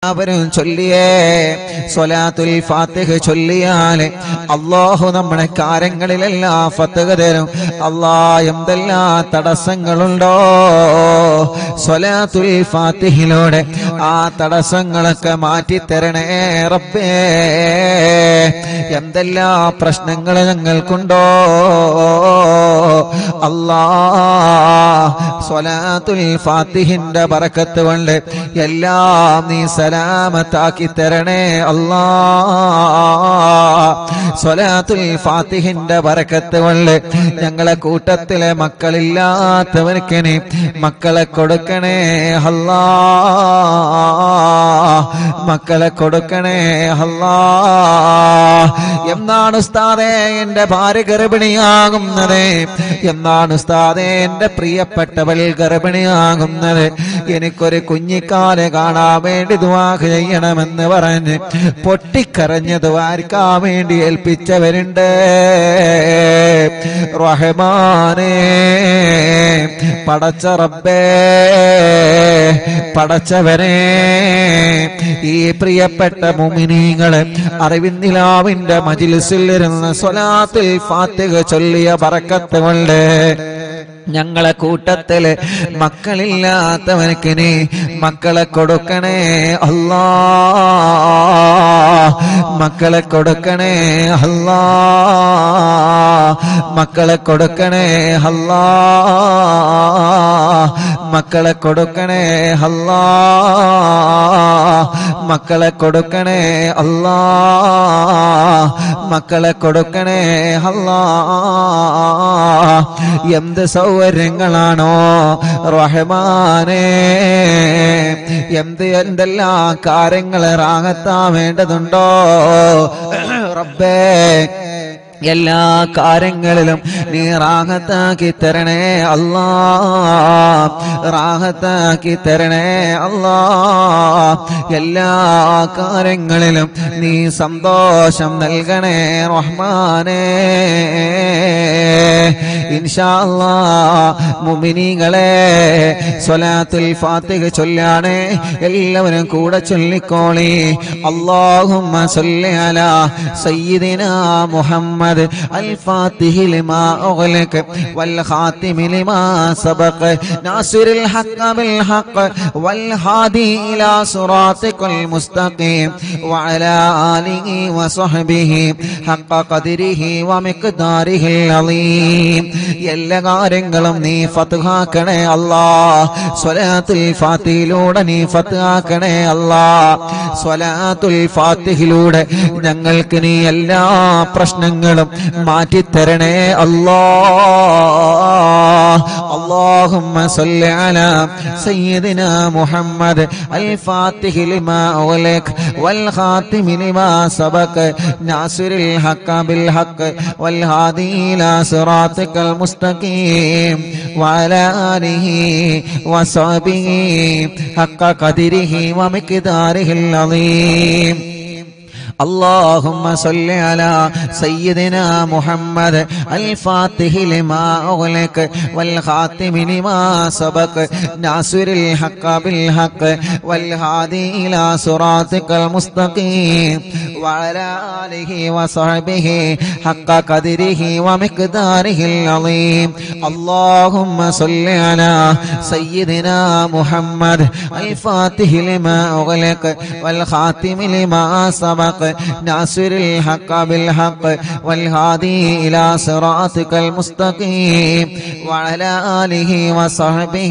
അവരും ചൊല്ലിയേ സ്വലാത്തുൽ ഫാത്തിഹ് ചൊല്ലിയാല് അള്ളാഹു നമ്മുടെ കാര്യങ്ങളിലെല്ലാം ഫത്തുക തരും അല്ലാ എന്തെല്ലാം തടസ്സങ്ങളുണ്ടോ സ്വലാത്തുൽ ഫാത്തിഹിലൂടെ ആ തടസ്സങ്ങളൊക്കെ മാറ്റിത്തരണേ റബ്ബേ എന്തെല്ലാം പ്രശ്നങ്ങൾ ഞങ്ങൾക്കുണ്ടോ അല്ലാ സ്വലാത്തുൽ ഫാത്തിഹിന്റെ ബറക്കത്ത് കൊണ്ട് എല്ലാം നീ സലാമത്താക്കി തരണേ അല്ലാ സ്വലാത്തുൽ ഫാത്തിഹിന്റെ ബറക്കത്ത് കൊണ്ട് ഞങ്ങളെ കൂട്ടത്തിലെ മക്കളില്ലാത്തവർക്ക് നീ മക്കളെ കൊടുക്കണേ അല്ലാ മക്കളെ കൊടുക്കണേ അല്ലാ എന്നാണ് ഉസ്താദേ എന്റെ ഭാര്യ ഗർഭിണിയാകുന്നത് എന്നാണ് ഉസ്താദേ എന്റെ പ്രിയപ്പെട്ടവൾ ഗർഭിണിയാകുന്നത് എനിക്കൊരു കുഞ്ഞിക്കാല് കാണാൻ വേണ്ടി ദുവാ ചെയ്യണമെന്ന് പറഞ്ഞ് പൊട്ടിക്കരഞ്ഞ് ദ്വാരിക്കാൻ വേണ്ടി ഏൽപ്പിച്ചവരുണ്ട് റഹ്മാനേ പടച്ച റബ്ബേ പടച്ചവനെ ഈ പ്രിയപ്പെട്ട മുമിനീങ്ങള് അറിവിന്ദിലാവിന്റെ മജിലിസിൽ ഇരുന്ന് സ്വലാത്തിൽ ഫാത്തിഹ ചൊല്ലിയ പറക്കത്ത് കൊണ്ട് ഞങ്ങളെ കൂട്ടത്തില് മക്കളില്ലാത്തവനക്ക് നീ മക്കളെ കൊടുക്കണേ അല്ലാ മക്കളെ കൊടുക്കണേ അല്ലാ മക്കളെ കൊടുക്കണേ അല്ലാ മക്കളെ കൊടുക്കണേ അല്ലാ മക്കളെ കൊടുക്കണേ അല്ലാ മക്കളെ കൊടുക്കണേ അല്ലാ എന്ത് സൗകര്യങ്ങളാണോ റഹ്മാനേ എന്ത് എന്തെല്ലാം കാര്യങ്ങൾ റാഹത്താ വേണ്ടതുണ്ടോ റബ്ബേ എല്ലാ കാര്യങ്ങളിലും നീ റാഹത്താക്കി തരണേ അല്ലാ റാഹത്താക്കി തരണേ അല്ലാ എല്ലാ കാര്യങ്ങളിലും നീ സന്തോഷം നൽകണേ റഹ്മാനേ ഇൻഷാ അല്ലാ മുമിനികളെ സ്വലാത്തുൽ ഫാത്തിഹ ചൊല്ലാണ് എല്ലാവരും കൂടെ ചൊല്ലിക്കോളി അല്ലാഹുമ്മ സല്ലി അലാ സയ്യിദിനാ മുഹമ്മദ് അൽ ഫാത്തിഹി ലിമാ ഉഗ്ലക വൽ ഖാതിമി ലിമാ സബഖ നാസിറുൽ ഹഖ് ബിൽ ഹഖ് വൽ ഹാദി ഇലാ സിറാത്തിക്കൽ മുസ്തഖീം വഅലാ ആലിഹി വസഹ്ബിഹി ഹഖ ഖദരിഹി വമിഖ്ദാരിഹിൽ അളീം എല്ലാ കാര്യങ്ങളും നീ ഫത്ഹാക്കണേ അല്ലാ സ്വലാത്തുൽ ഫാത്തിഹിലൂടെ നീ ഫത്ഹാക്കണേ അല്ലാ സ്വലാത്തുൽ ഫാത്തിഹിലൂടെ ഞങ്ങൾക്ക് നീ എല്ലാ പ്രശ്നങ്ങളും മാറ്റിത്തരണേ അല്ലാ اللهم صل على سيدنا محمد الفاتح لما أغلق والخاتم لما سبق ناصر الحق بالحق والهادي إلى صراطك المستقيم وعلى آله وصحبه حق قدره ومقداره العظيم اللهم صل على سيدنا محمد الفاتح لما أغلق والخاتم لما سبق ناصر الحق بالحق والهادي إلى صراطك المستقيم وعلى آله وصحبه حق قدره ومقداره العظيم اللهم صل على سيدنا محمد الفاتح لما أغلق والخاتم لما سبق ناصر الحق بالحق والهادي إلى صراطك المستقيم وعلى آله وصحبه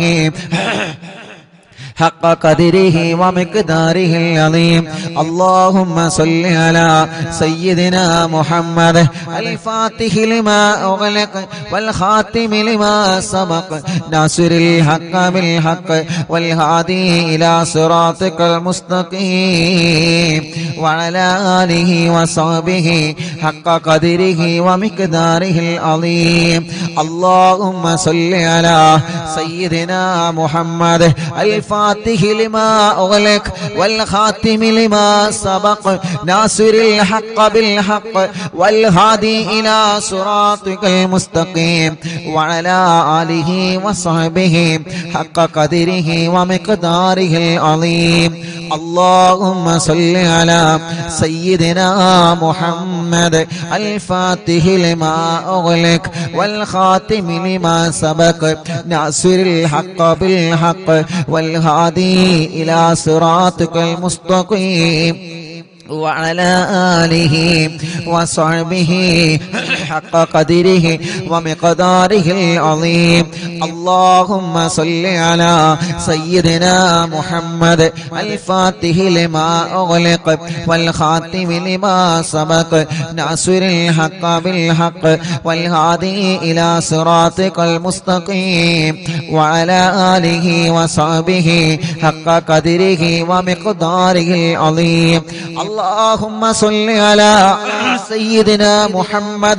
حق قدره ومقداره العظيم اللهم صل على سيدنا محمد الفاتح لما أغلق والخاتم لما سبق ناصر الحق بالحق والهادي إلى صراطك المستقيم وعلى آله وصحبه حق قدره ومقداره العظيم اللهم صل على سيدنا محمد الفاتح الفاتح لما أغلق والخاتم لما سبق ناصر الحق بالحق والهادي إلى صراطك المستقيم وعلى آله وصحبه حق قدره ومقداره العظيم اللهم صل على سيدنا محمد الفاتح لما أغلق والخاتم لما سبق ناصر الحق بالحق والهادي إلى صراطك المستقيم وعلى آله وصحبه حق قدره ومقداره العظيم اللهم صل على سيدنا محمد الفاتح لما أغلق والخاتم لما سبق ناصر الحق بالحق والهادي إلى صراطك المستقيم وعلى آله وصحبه حق قدره ومقداره العظيم اللهم صل على سيدنا محمد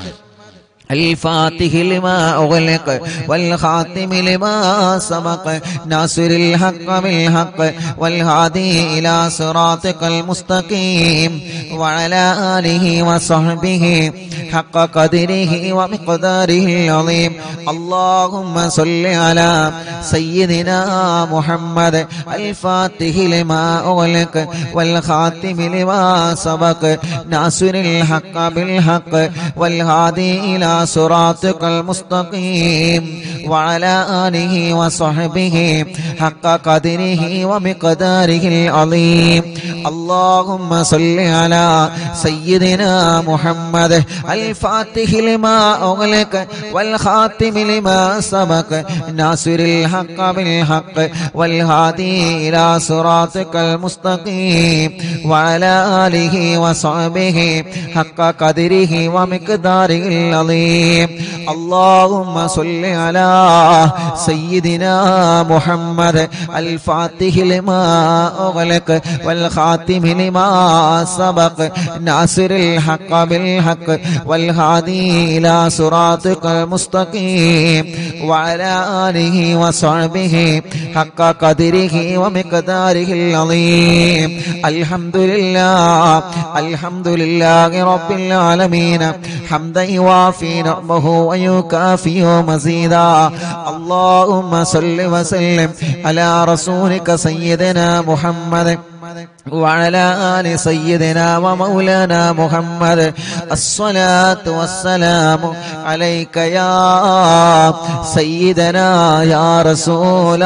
الفاتح لما أغلق والخاتم لما سبق ناصر الحق بالحق والهادي إلى صراطك المستقيم وعلى آله وصحبه حق قدره ومقداره العظيم اللهم صل على سيدنا محمد الفاتح لما أغلق والخاتم لما سبق ناصر الحق بالحق والهادي إلى صراطك المستقيم وعلى آله وصحبه حق قدره ومقداره العظيم اللهم صل على سيدنا محمد الفاتح لما أغلق والخاتم لما سبق ناصر الحق بالحق والهادي إلى صراطك المستقيم وعلى آله وصحبه حق قدره ومقداره العظيم اللهم صل على سيدنا محمد الفاتح لما أغلق والخاتم لما سبق ناصر الحق بالحق والهادي إلى صراطك المستقيم وعلى آله وصحبه حق قدره ومقداره العظيم الحمد لله الحمد لله رب العالمين حمدا يوافي نعمه ويكافئ مزيدا اللهم صل وسلم على رسولك سيدنا محمد وعلى آل سيدنا ومولانا محمد الصلاة والسلام عليك يا سيدنا يا رسول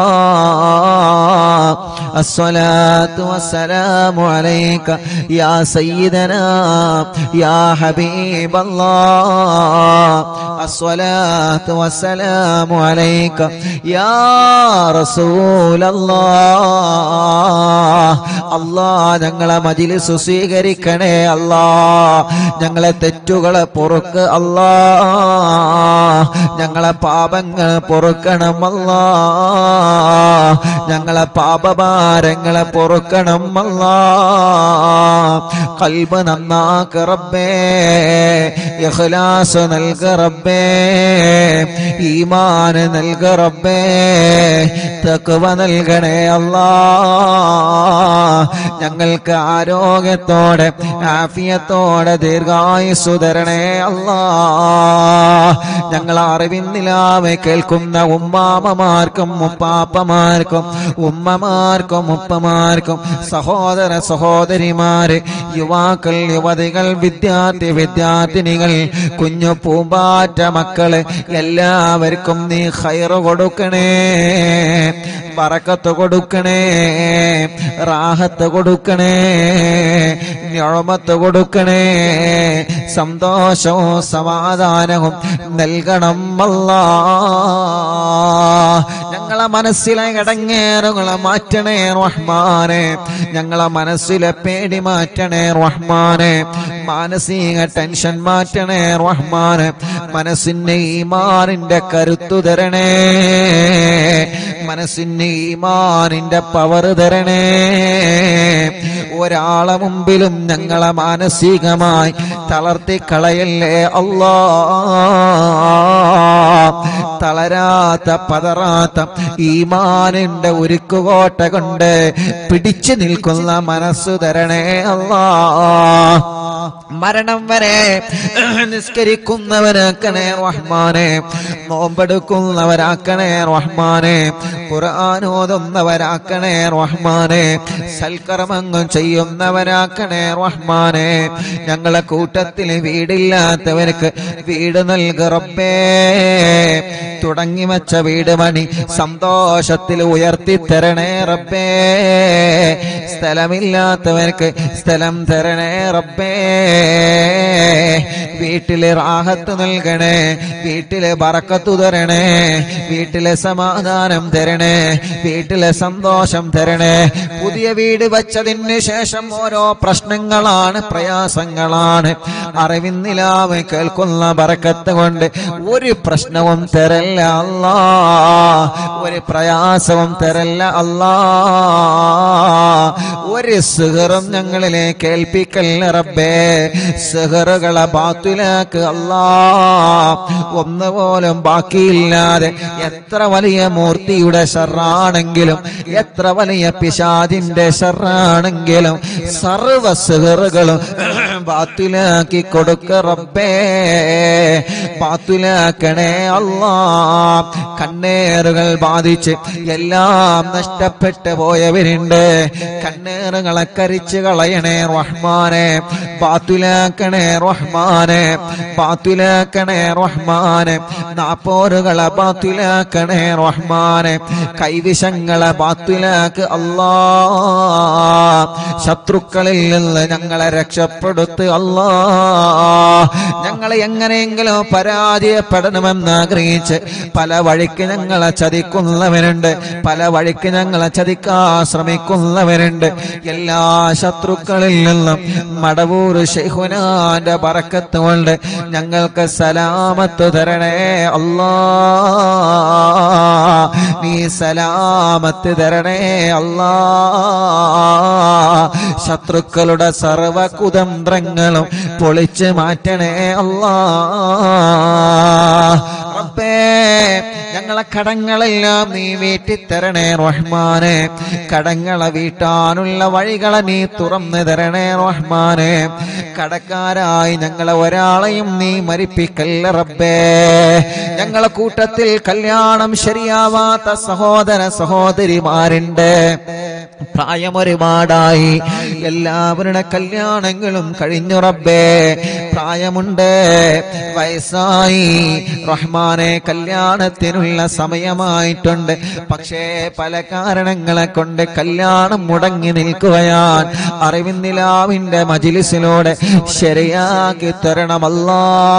الله الصلاة والسلام عليك يا سيدنا يا حبيب الله الصلاة والسلام عليك يا رسول الله അല്ലാ ഞങ്ങളെ മജിലിസ് സ്വീകരിക്കണേ അല്ലാ ഞങ്ങളെ തെറ്റുകളെ പൊറുക്ക് അല്ലാ ഞങ്ങളെ പാപങ്ങൾ പൊറുക്കണം അല്ലാ ഞങ്ങളെ പാപഭാരങ്ങളെ പൊറുക്കണം അല്ലാ കൽബ് നന്നാക്ക റബ്ബേ ഇഖ്ലാസ് നൽക റബ്ബേ ഈമാൻ നൽക റബ്ബേ തക്വ നൽകണേ അല്ലാ ഞങ്ങൾക്ക് ആരോഗ്യത്തോടെ ആഫിയത്തോടെ ദീർഘായുസ് തരണേ അല്ലാ ഞങ്ങൾ അറിവിന്നിലാവെ കേൾക്കുന്ന ഉമ്മാമമാർക്കും ഉപ്പാപ്പമാർക്കും ഉമ്മമാർക്കും ഉപ്പമാർക്കും സഹോദര സഹോദരിമാര് യുവാക്കൾ യുവതികൾ വിദ്യാർത്ഥി വിദ്യാർത്ഥിനികൾ കുഞ്ഞു പൂമ്പാറ്റ മക്കള് എല്ലാവർക്കും നീ ഹൈറ് കൊടുക്കണേ പറക്കത്ത് കൊടുക്കണേ റാഹത്ത് കൊടുക്കണേ ഞൊഴമത്ത് കൊടുക്കണേ സന്തോഷവും സമാധാനവും നൽകണം അല്ലാ ഞങ്ങളെ മനസ്സിലെ ഇടങ്ങേറുകളെ മാറ്റണേ റഹ്മാനെ ഞങ്ങളെ മനസ്സിലെ പേടി മാറ്റണേ റഹ്മാനെ മാനസിക ടെൻഷൻ മാറ്റണേ റഹ്മാനെ മനസ്സിന് ഈമാനിന്റെ കരുത്തു തരണേ മനസ്സിന് ഈമാനിന്റെ പവർ തരണേ ഒരാളെ മുമ്പിലും ഞങ്ങളെ മാനസികമായി തളർത്തി കളയല്ലേ അല്ലാ തളരാത്ത പതറാത്ത ഈമാനിന്റെ ഉരുക്കുകോട്ട കൊണ്ട് പിടിച്ചു നിൽക്കുന്ന മനസ്സു തരണേ അല്ലാ മരണം വരെ നിസ്കരിക്കുന്നവരാക്കണേ റഹ്മാനെ നോമ്പെടുക്കുന്നവരാക്കണേ റഹ്മാനെ ഖുർആൻ ഓതുന്നവരാക്കണേ റഹ്മാനെ സൽക്കർമ്മങ്ങൾ ചെയ്യുന്നവരാക്കണേ റഹ്മാനെ ഞങ്ങളെ കൂട്ടത്തിൽ വീടില്ലാത്തവർക്ക് വീട് നൽക റബ്ബേ തുടങ്ങി വച്ച വീട് മണി സന്തോഷത്തിൽ ഉയർത്തി തരണേ റബ്ബേ സ്ഥലമില്ലാത്തവർക്ക് സ്ഥലം തരണേ റബ്ബേ വീട്ടിലെ റാഹത്ത് നൽകണേ വീട്ടിലെ ബറക്കത്തു തരണേ വീട്ടിലെ സമാധാനം തരണേ വീട്ടിലെ സന്തോഷം തരണേ പുതിയ വീട് വച്ചതിന് ശേഷം ഓരോ പ്രശ്നങ്ങളാണ് പ്രയാസങ്ങളാണ് അറിവിന്നിലാവ് കേൾക്കുന്ന ബറക്കത്ത് കൊണ്ട് ഒരു പ്രശ്നവും തരല്ല അല്ലാ ഒരു പ്രയാസവും തരല്ല അല്ലാ ഒരു സുഹറും ഞങ്ങളിലെ കേൾപ്പിക്കല്ല റബ്ബേ സുഹറുകളെ ബാത്തുലാക്ക് അല്ലാ ഒന്ന് പോലും ബാക്കിയില്ലാതെ എത്ര വലിയ മൂർത്തിയുടെ ഷറാണെങ്കിലും എത്ര വലിയ പിശാദിന്റെ ഷറാണെങ്കിലും സർവ സുഹറുകളും ബാത്തുലാക്കി കൊടുക്ക റബ്ബേ ബാത്തുലാക്കണേ അല്ലാ കണ്ണേറുകൾ ബാധിച്ച് എല്ലാം നഷ്ടപ്പെട്ടു പോയവരുണ്ട് കണ്ണേറുകളെ കരിച്ചു കളയണേ റഹ്മാനെ ബാത്തുലാക്കണേ റഹ്മാനെ ബാത്തുലാക്കണേ റഹ്മാനെ നാപ്പോരുകളെ ബാത്തുലാക്കണേ റഹ്മാനെ കൈവിഷങ്ങളെ ബാത്തുലാക്ക് അല്ലാ ശത്രുക്കളിൽ നിന്ന് ഞങ്ങളെ രക്ഷപ്പെടുത്ത് അല്ലാ ഞങ്ങളെ എങ്ങനെയെങ്കിലും പരാജയപ്പെടണമെന്ന് ആഗ്രഹിച്ച് പല വഴിക്ക് ഞങ്ങളെ ചതിക്കുന്നവരുണ്ട് പല വഴിക്ക് ഞങ്ങളെ ചതിക്കാൻ ശ്രമിക്കുന്നവരുണ്ട് എല്ലാ ശത്രുക്കളിൽ നിന്നും മടവൂർ ഷെയ്ഹുനാന്റെ പറക്കത്ത് കൊണ്ട് ഞങ്ങൾക്ക് സലാമത്ത് തരണേ അല്ലാ നീ സലാമത്ത് തരണേ അല്ലാ ശത്രുക്കളുടെ സർവ കുതന്ത്രങ്ങളും പൊളിച്ച് മാറ്റണേ അല്ലാ റബ്ബേ ഞങ്ങളെ കടങ്ങളെല്ലാം നീ വീട്ടിത്തരണേ റഹ്മാനെ കടങ്ങളെ വീട്ടാനുള്ള വഴികളെ നീ തുറന്നു തരണേ റഹ്മാനെ കടക്കാരായി ഞങ്ങളെ ഒരാളെയും നീ മരിപ്പിക്കല്ല റബ്ബേ ഞങ്ങളെ കൂട്ടത്തിൽ കല്യാണം ശരിയാവാത്ത സഹോദര സഹോദരിമാരുണ്ട് പ്രായം ഒരുപാടായി എല്ലാവരുടെ കല്യാണങ്ങളും കഴിഞ്ഞു റബ്ബേ പ്രായമുണ്ട് വയസ്സായി റഹ്മാനെ കല്യാണത്തിനുള്ള സമയമായിട്ടുണ്ട് പക്ഷേ പല കാരണങ്ങളെ കൊണ്ട് കല്യാണം മുടങ്ങി നിൽക്കുകയാൻ അറിവിന്ദിലാവിന്റെ മജിലിസിലൂടെ ശരിയാക്കി തരണമല്ലാ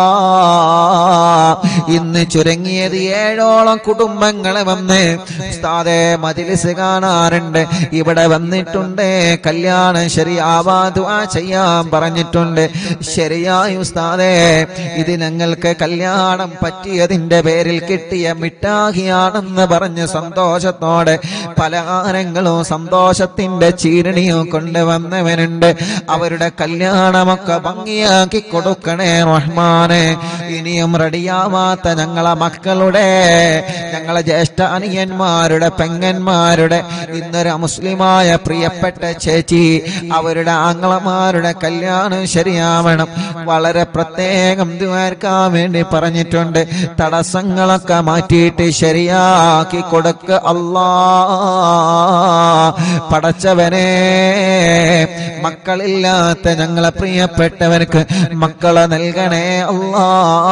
ഇന്ന് ചുരുങ്ങിയത് ഏഴോളം കുടുംബങ്ങളെ വന്ന് ഉസ്താദെ മജിലിസ് കാണാറുണ്ട് ഇവിടെ വന്നിട്ടുണ്ട് കല്യാണം ശരിയാവാ ദുആ ചെയ്യാൻ പറഞ്ഞിട്ടുണ്ട് ശരിയായി ഉസ്താദേ ഇത് ഞങ്ങൾക്ക് കല്യാണം പറ്റിയതിന്റെ പേരിൽ കിട്ടിയ മിഠാഹിയാണെന്ന് പറഞ്ഞ് സന്തോഷത്തോടെ പലഹാരങ്ങളും സന്തോഷത്തിന്റെ ചീരണിയും കൊണ്ടുവന്നവനുണ്ട് അവരുടെ കല്യാണമൊക്കെ ഭംഗിയാക്കി കൊടുക്കണേ റഹ്മാനെ ഇനിയും റെഡിയാവാത്ത ഞങ്ങളെ മക്കളുടെ ഞങ്ങളെ ജ്യേഷ്ഠ അനിയന്മാരുടെ പെങ്ങന്മാരുടെ ഇന്നൊരു മുസ്ലിമായ പ്രിയപ്പെട്ട ചേച്ചി അവരുടെ ആങ്ങളമാരുടെ കല്യാണം ശരിയാവണം വളരെ പ്രത്യേകം ദ്വാർക്കാൻ വേണ്ടി പറഞ്ഞിട്ടുണ്ട് തടസ്സങ്ങളൊക്കെ മാറ്റിയിട്ട് ശരിയാക്കി കൊടുക്ക അല്ലാ പടച്ചവനെ മക്കളില്ലാത്ത ഞങ്ങളെ പ്രിയപ്പെട്ടവർക്ക് മക്കളെ നൽകണേ അല്ലാ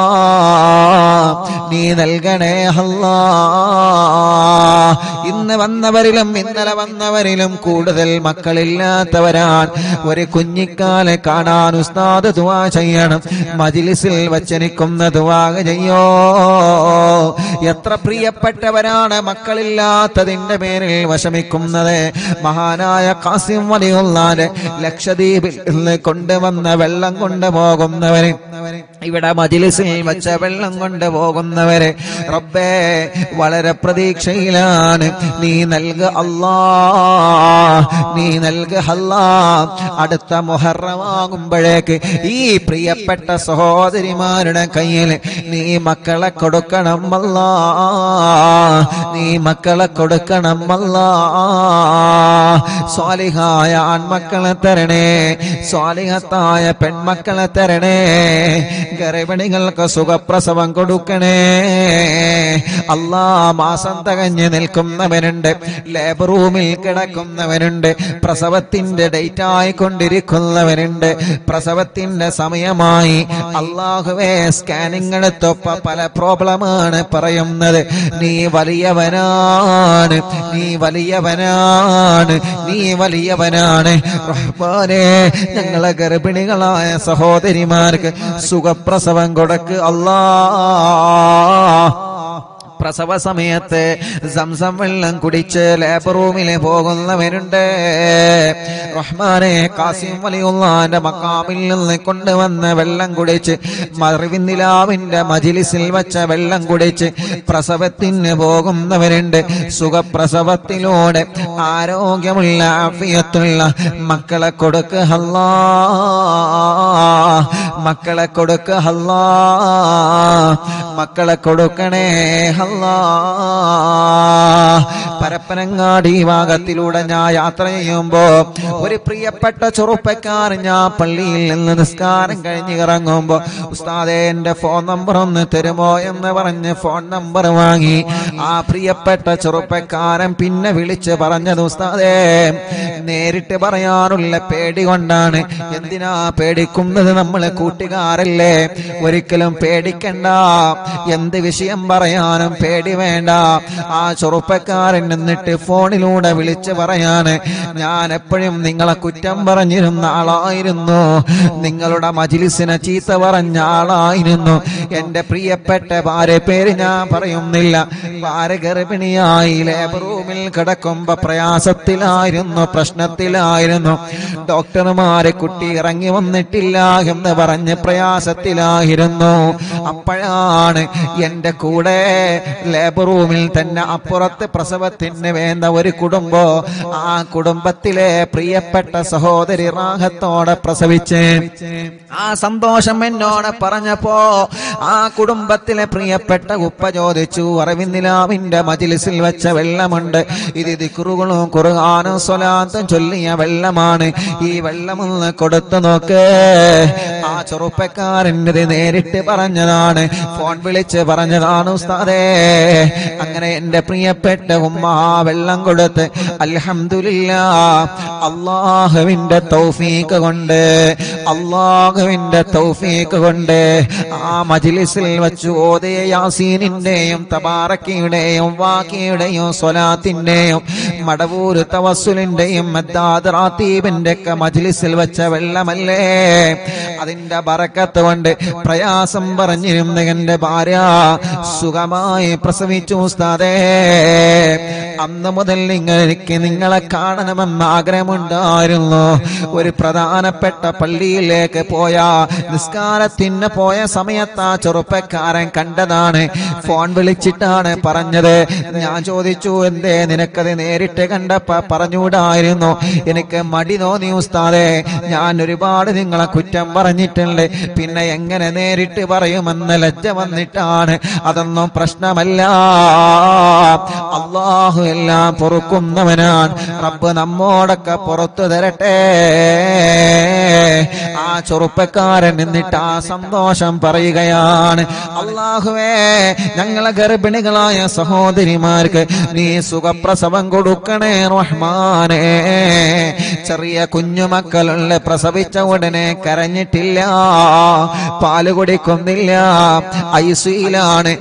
നീ നൽകണേ അല്ലാ ഇന്ന് വന്നവരിലും ഇന്നലെ വന്നവരിലും കൂടുതൽ മക്കളില്ലാത്തവരാൻ ഒരു കുഞ്ഞിക്കാലെ കാണാൻ ഉസ്താദ് ദുവാ ചെയ്യണം മജിലിസിൽ വച്ചനിക്കുന്ന ദുവാ ചെയ്യോ എത്ര പ്രിയപ്പെട്ടവരാണ് മക്കളില്ലാത്തതിന്റെ പേരിൽ വശമിക്കുന്നത് മഹാനായ കാസിം വലിയുള്ളാന്റെ ലക്ഷദ്വീപിൽ നിന്ന് കൊണ്ടുവന്ന വെള്ളം കൊണ്ടുപോകുന്നവര് ഇവിടെ മജിലിസിൽ വച്ച വെള്ളം കൊണ്ട് പോകുന്നവരെ റബ്ബേ വളരെ പ്രതീക്ഷയിലാണ് നീ നൽക അല്ലാ നീ നൽക അല്ലാ അടുത്ത മുഹറമാകുമ്പോഴേക്ക് ഈ പ്രിയപ്പെട്ട സഹോദരിമാരുടെ കയ്യിൽ നീ മക്കളെ കൊടുക്കണം അല്ലാ നീ മക്കളെ കൊടുക്കണം അല്ലാ സ്വാലിഹായ ആൺമക്കളെ തരണേ സ്വാലിഹത്തായ പെൺമക്കളെ തരണേ ഗർഭിണികൾക്ക് സുഖപ്രസവം കൊടുക്കണേ അല്ലാ മാസം തകഞ്ഞ് നിൽക്കുന്നവനുണ്ട് ലേബർ റൂമിൽ കിടക്കുന്നവനുണ്ട് പ്രസവത്തിന്റെ ഡേറ്റ് ആയിക്കൊണ്ടിരിക്കുന്നവനുണ്ട് പ്രസവത്തിന്റെ സമയമായി അള്ളാഹുവേ സ്കാനിങ് എടുത്തപ്പോ പല പ്രോബ്ലമാണ് പറയുന്നത് നീ വലിയവനാണ് നീ വലിയവനാണ് നീ വലിയവനാണ് റഹ്മാനെ ഞങ്ങളെ ഗർഭിണികളായ സഹോദരിമാർക്ക് സുഖപ്രസവം കൊടുക്ക് അല്ലാ പ്രസവ സമയത്ത് സംസം വെള്ളം കുടിച്ച് ലേബർ റൂമിൽ പോകുന്നവരുണ്ട് റഹ്മാനെ കാസിം വലിയുള്ളാന്റെ മക്കാമിൽ നിന്ന് കൊണ്ടുവന്ന വെള്ളം കുടിച്ച് മറിവിന്ദിലാവിന്റെ മജിലിസിൽ വച്ച വെള്ളം കുടിച്ച് പ്രസവത്തിന് പോകുന്നവരുണ്ട് സുഖപ്രസവത്തിലൂടെ ആരോഗ്യമുള്ള ആഫിയത്തുള്ള മക്കളെ കൊടുക്കുക അല്ലാ മക്കളെ കൊടുക്കുക അല്ലാ മക്കളെ കൊടുക്കണേ അല്ലാ പരപ്പനങ്ങാടി ഭാഗത്തിലൂടെ ഞാൻ യാത്ര ചെയ്യുമ്പോ ഒരു പ്രിയപ്പെട്ട ചെറുപ്പക്കാരൻ ഞാൻ പള്ളിയിൽ നിന്ന് നിസ്കാരം കഴിഞ്ഞ് ഇറങ്ങുമ്പോ ഉസ്താദെ എന്റെ ഫോൺ നമ്പർ ഒന്ന് തരുമോ എന്ന് പറഞ്ഞ് ഫോൺ നമ്പർ വാങ്ങി ആ പ്രിയപ്പെട്ട ചെറുപ്പക്കാരൻ പിന്നെ വിളിച്ച് പറഞ്ഞത് ഉസ്താദേ നേരിട്ട് പറയാനുള്ള പേടി കൊണ്ടാണ് എന്തിനാ പേടിക്കുന്നത് നമ്മളെ കൂട്ടുകാരല്ലേ ഒരിക്കലും പേടിക്കണ്ട എന്ത് വിഷയം പറയാനും പേടി വേണ്ട ആ ചെറുപ്പക്കാരൻ എന്നിട്ട് ഫോണിലൂടെ വിളിച്ച് പറയാണ് ഞാൻ എപ്പോഴും നിങ്ങളെ കുറ്റം പറഞ്ഞിരുന്ന ആളായിരുന്നു നിങ്ങളുടെ മജിലിസിനെ ചീത്ത പറഞ്ഞ ആളായിരുന്നു എന്റെ പ്രിയപ്പെട്ട ഭാര്യ പേര് ഞാൻ പറയുന്നില്ല ഭാര്യ ഗർഭിണിയായി ലേബർ റൂമിൽ കിടക്കുമ്പോ പ്രയാസത്തിലായിരുന്നു പ്രശ്നത്തിലായിരുന്നു ഡോക്ടർമാരെ കുട്ടി ഇറങ്ങി വന്നിട്ടില്ല എന്ന് പറഞ്ഞ് പ്രയാസത്തിലായിരുന്നു അപ്പോഴാണ് എന്റെ കൂടെ ലേബർ റൂമിൽ തന്നെ അപ്പുറത്ത് പ്രസവത്തിന് വേണ്ട ഒരു കുടുംബോ ആ കുടുംബത്തിലെ പ്രിയപ്പെട്ട സഹോദരി റാഹത്തോടെ പ്രസവിച്ച് ആ സന്തോഷം എന്നോട് പറഞ്ഞപ്പോ ആ കുടുംബത്തിലെ പ്രിയപ്പെട്ട ഉപ്പ ചോദിച്ചു അറിവിന്ദിലാവിന്റെ മജിലിസിൽ വെച്ച വെള്ളമുണ്ട് ഇത് ദിക്കുറുകളും കുറുകാനും സ്വലാത്തും ചൊല്ലിയ വെള്ളമാണ് ഈ വെള്ളമൊന്ന് കൊടുത്തു നോക്ക് ആ ചെറുപ്പക്കാരൻ്റെ ഇത് നേരിട്ട് പറഞ്ഞതാണ് ഫോൺ വിളിച്ച് പറഞ്ഞതാണ് ഉസ്താദേ അങ്ങനെ എന്റെ പ്രിയപ്പെട്ട ഉമ്മ ആ വെള്ളം കൊടുത്ത് അൽഹംദുലില്ല അള്ളാഹുവിന്റെ തൗഫീക്ക് കൊണ്ട് അള്ളാഹുവിന്റെ തൗഫീക്ക് കൊണ്ട് ആ മജിലിസിൽ വെച്ച് ഓതയ യാസീനിന്റെയും തബാറക്കയുടെയും വാക്കിയുടെയും സ്വലാത്തിന്റെയും മടവൂര് തവസുലിന്റെയും മദ്ദാദ് റാത്തീബിന്റെ ഒക്കെ മജിലിസിൽ വെച്ച വെള്ളമല്ലേ അതിന്റെ ബറക്കത്ത് കൊണ്ട് പ്രയാസം പറഞ്ഞിരുന്ന എന്റെ ഭാര്യ സുഖമായി പ്രസവിച്ചു ഉസ്താദേ അന്ന് മുതൽ നിങ്ങൾ എനിക്ക് നിങ്ങളെ കാണണമെന്ന് ആഗ്രഹമുണ്ടായിരുന്നു ഒരു പ്രധാനപ്പെട്ട പള്ളിയിലേക്ക് പോയ നിസ്കാരത്തിന് പോയ സമയത്ത് ആ ചെറുപ്പക്കാരൻ കണ്ടതാണ് ഫോൺ വിളിച്ചിട്ടാണ് പറഞ്ഞത് ഞാൻ ചോദിച്ചു എന്തേ നിനക്കത് നേരിട്ട് കണ്ടപ്പ പറഞ്ഞുകൂടായിരുന്നു എനിക്ക് മടി തോന്നി ഉസ്താദേ ഞാൻ ഒരുപാട് നിങ്ങളെ കുറ്റം പറഞ്ഞിട്ടുണ്ട് പിന്നെ എങ്ങനെ നേരിട്ട് പറയുമെന്ന് ലജ്ജ വന്നിട്ടാണ് അതൊന്നും പ്രശ്നമല്ല അള്ളാഹു എല്ലാം പൊറുക്കുന്നവനാണ് റബ്ബ് നമ്മോടൊക്കെ പുറത്തു തരട്ടെ ആ ചെറുപ്പക്കാരൻ എന്നിട്ട് ആ സന്തോഷം പറയുകയാണ് അള്ളാഹുവേ ഞങ്ങളെ ഗർഭിണികളായ സഹോദരിമാർക്ക് നീ സുഖപ്രസവം കൊടുക്കണേ റഹ്മാനേ ചെറിയ കുഞ്ഞുമക്കളുള്ള പ്രസവിച്ച ഉടനെ കരഞ്ഞിട്ടില്ല പാല് കുടിക്കുന്നില്ല ഐസിയിലാണ്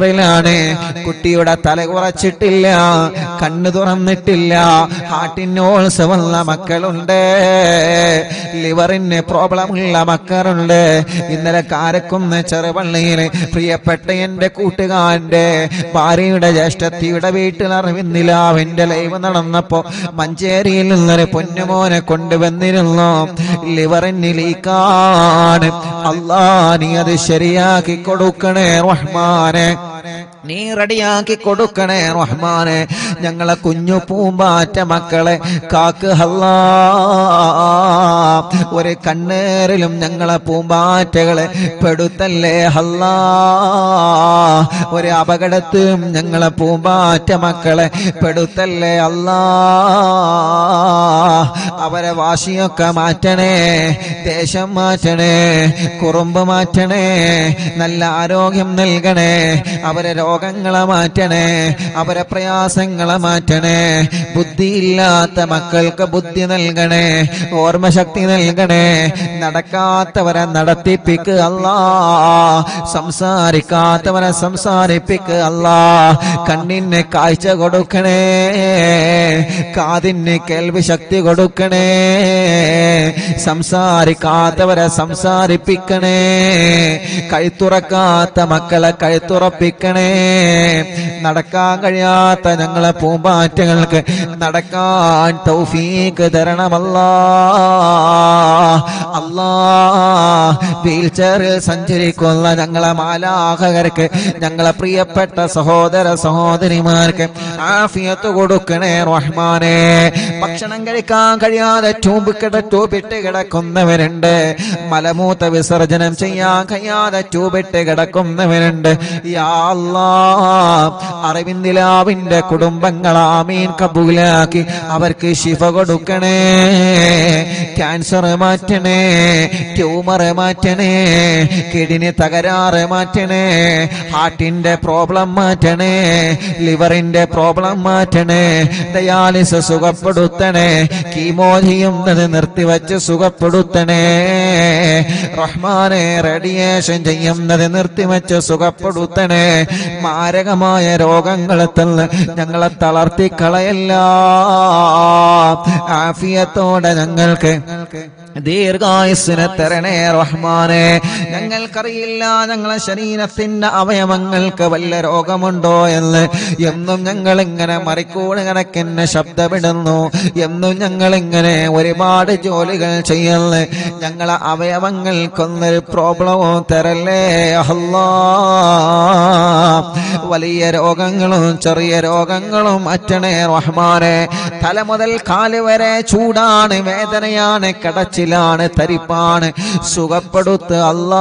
വെന്റിലേറ്ററിലാണ് കുട്ടിയുടെ തല കുറച്ചിട്ടില്ല കണ്ണു തുറന്നിട്ടില്ല ഹാർട്ടിനോ പിമ്പോൾസ് വന്ന മക്കളുണ്ട് ലിവറിന് പ്രോബ്ലം ഉള്ള മക്കളുണ്ട് ഇന്നലെ കാരക്കുന്ന് ചെറുപള്ളിയിൽ പ്രിയപ്പെട്ട എന്റെ കൂട്ടുകാരന്റെ ഭാര്യയുടെ ജ്യേഷ്ഠത്തിയുടെ വീട്ടിൽ അറിവിന്നിലാവിന്റെ ലൈവ് നടന്നപ്പോ മഞ്ചേരിയിൽ നിന്നൊരു പൊന്നുമോനെ കൊണ്ടുവന്നിരുന്നു ലിവറിന് ലീക്കാണ് അല്ലാ നീ അത് ശരിയാക്കി കൊടുക്കണേ റഹ്മാനെ നീ റെഡിയാക്കി കൊടുക്കണേ റഹ്മാനെ ഞങ്ങളെ കുഞ്ഞു പൂമ്പാറ്റ മക്കളെ കാക്ക് ഹല്ലാ ഒരു കണ്ണേറിലും ഞങ്ങളെ പൂമ്പാറ്റകളെ പെടുത്തല്ലേ ഹല്ലാ ഒരു അപകടത്തിലും ഞങ്ങളെ പൂമ്പാറ്റ മക്കളെ പെടുത്തല്ലേ അല്ലാ അവരെ വാശിയൊക്കെ മാറ്റണേ ദേശം മാറ്റണേ കുറുമ്പ് മാറ്റണേ നല്ല ആരോഗ്യം നൽകണേ അവരെ രോഗങ്ങളെ മാറ്റണേ അവരെ പ്രയാസങ്ങളെ മാറ്റണേ ബുദ്ധിയില്ലാത്ത മക്കൾക്ക് ബുദ്ധി നൽകണേ ഓർമ്മശക്തി നൽകണേ നടക്കാത്തവരെ നടത്തിപ്പിക്കുക അല്ലാ സംസാരിക്കാത്തവരെ സംസാരിപ്പിക്കുക അല്ലാ കണ്ണിന് കാഴ്ച കൊടുക്കണേ കാതിന് കേൾവി ശക്തി കൊടുക്കണേ സംസാരിക്കാത്തവരെ സംസാരിപ്പിക്കണേ കഴുത്തുറക്കാത്ത മക്കളെ കഴുത്തുറപ്പിക്കണേ നടക്കാൻ കഴിയാത്ത ഞങ്ങളെ പൂമ്പാറ്റകൾക്ക് നടക്കാൻ തൗഫീക്ക് തരണമല്ലാ അല്ലാ വീൽ ചെയറിൽ സഞ്ചരിക്കുന്ന ഞങ്ങളെ മാലാഹകർക്ക് ഞങ്ങളെ പ്രിയപ്പെട്ട സഹോദര സഹോദരിമാർക്ക് ആഫിയത്ത് കൊടുക്കണേ റഹ്മാനെ ഭക്ഷണം കഴിക്കാൻ കഴിയാതെ ട്യൂബ് കിട ട്യൂബിട്ട് കിടക്കുന്നവരുണ്ട് മലമൂത്ത വിസർജനം ചെയ്യാൻ കഴിയാതെ ട്യൂബിട്ട് കിടക്കുന്നവരുണ്ട് യാ അല്ലാ അറിവിന്ദിലാവിന്റെ കുടുംബങ്ങൾ ആമീൻ കബൂലാക്കി അവർക്ക് ശിഫ കൊടുക്കണേ ക്യാൻസർ മാറ്റണേ ട്യൂമർ മാറ്റണേ കിഡ്നി തകരാറ് മാറ്റണേ ഹാർട്ടിന്റെ പ്രോബ്ലം മാറ്റണേ ലിവറിന്റെ പ്രോബ്ലം മാറ്റണേ ഡയാലിസ് സുഖപ്പെടുത്തണേ കീമോ ചെയ്യുന്നത് നിർത്തിവച്ച് സുഖപ്പെടുത്തണേ റഹ്മാനെ റേഡിയേഷൻ ചെയ്യുന്നത് നിർത്തിവച്ച് സുഖപ്പെടുത്തണേ മാരകമായ രോഗങ്ങളെ തന്ന് ഞങ്ങളെ തളർത്തിക്കളയല്ല ആഫിയത്തോടെ ഞങ്ങൾക്ക് ദീർഘായുസിനെ തരണേ റഹ്മാനെ ഞങ്ങൾക്കറിയില്ല ഞങ്ങളെ ശരീരത്തിന്റെ അവയവങ്ങൾക്ക് വല്ല രോഗമുണ്ടോ എന്ന് എന്നും ഞങ്ങൾ ഇങ്ങനെ മറിക്കൂട് കണക്കിന് ശബ്ദമിടുന്നു എന്നും ഞങ്ങൾ ഇങ്ങനെ ഒരുപാട് ജോലികൾ ചെയ്യുന്നു ഞങ്ങളെ അവയവങ്ങൾക്കൊന്നൊരു പ്രോബ്ലമോ തരല്ലേ അല്ലാ വലിയ രോഗങ്ങളും ചെറിയ രോഗങ്ങളും അറ്റണേ റഹ്മാനെ തല മുതൽ കാല് വരെ ചൂടാണ് വേദനയാണ് കടച്ചിലാണ് തരിപ്പാണ് സുഖപ്പെടുത്ത് അല്ലാ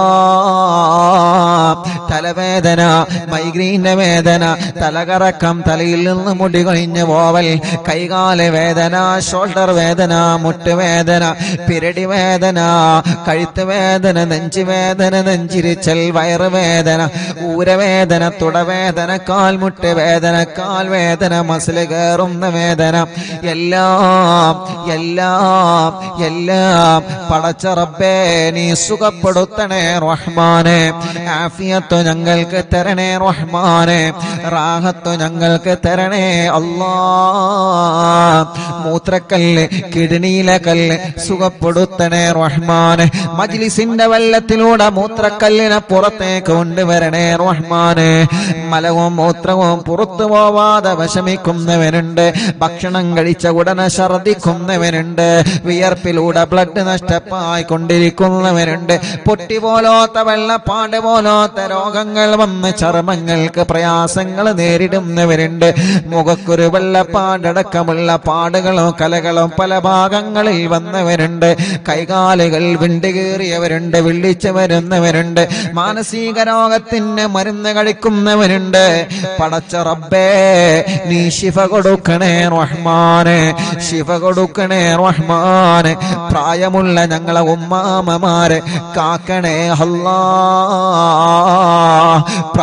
തലവേദന മൈഗ്രീന്റെ വേദന തലകറക്കം തലയിൽ നിന്ന് മുടി കൊഴിഞ്ഞ് പോവൽ കൈകാല വേദന ഷോൾഡർ വേദന മുട്ടുവേദന പിരടി വേദന കഴുത്ത് വേദന നെഞ്ച് വേദന നെഞ്ചിരിച്ചൽ വയറുവേദന ഊരവേദന തുടവേദന കാൽമുട്ട് വേദന കാൽ വേദന മസിൽ കയറുന്ന വേദന എല്ലാം എല്ലാം എല്ലാം പടച്ച റബ്ബേ നീ സുഖപ്പെടുത്തണേ റഹ്മാനെ ആഫിയത്ത് ഞങ്ങൾക്ക് തരണേ റഹ്മാനെ റാഹത്ത് ഞങ്ങൾക്ക് തരണേ അല്ലാ മൂത്രക്കല്ല് കിഡ്നിയിലെ കല്ല് സുഖപ്പെടുത്തണേ റഹ്മാനെ മജ്ലിസിന്റെ വെള്ളത്തിലൂടെ മൂത്രക്കല്ലിനെ പുറത്തേക്ക് കൊണ്ടുവരണേ റഹ്മാനെ മലവും മൂത്രവും പുറത്തു പോവാതെ വിഷമിക്കുന്നവനുണ്ട് ഭക്ഷണം കഴിച്ച ഉടനെ ഛർദിക്കുന്നവനുണ്ട് വിയർപ്പിലൂടെ ബ്ലഡ് നഷ്ടമായി കൊണ്ടിരിക്കുന്നവരുണ്ട് പൊട്ടി പോലോത്ത വെള്ളപ്പാട് പോലോത്ത രോഗങ്ങൾ വന്ന് ചർമ്മങ്ങൾക്ക് പ്രയാസങ്ങൾ നേരിടുന്നവരുണ്ട് മുഖക്കുരു വെള്ളപ്പാടടക്കമുള്ള പാടുകളോ കലകളോ പല ഭാഗങ്ങളിൽ വന്നവരുണ്ട് കൈകാലുകൾ വിണ്ടുകീറിയവരുണ്ട് വിളിച്ചു വരുന്നവരുണ്ട് മാനസിക രോഗത്തിന് മരുന്ന് കഴിക്കുന്നവരുണ്ട് പടച്ച റബ്ബേ നീ ശിഫ കൊടുക്കണേ റഹ്മാനെ ശിഫ കൊടുക്കണേ റഹ്മാനെ പ്രായമുള്ള ഞങ്ങളെ ഉമ്മാമമാരെ കാക്കണേ അല്ലാ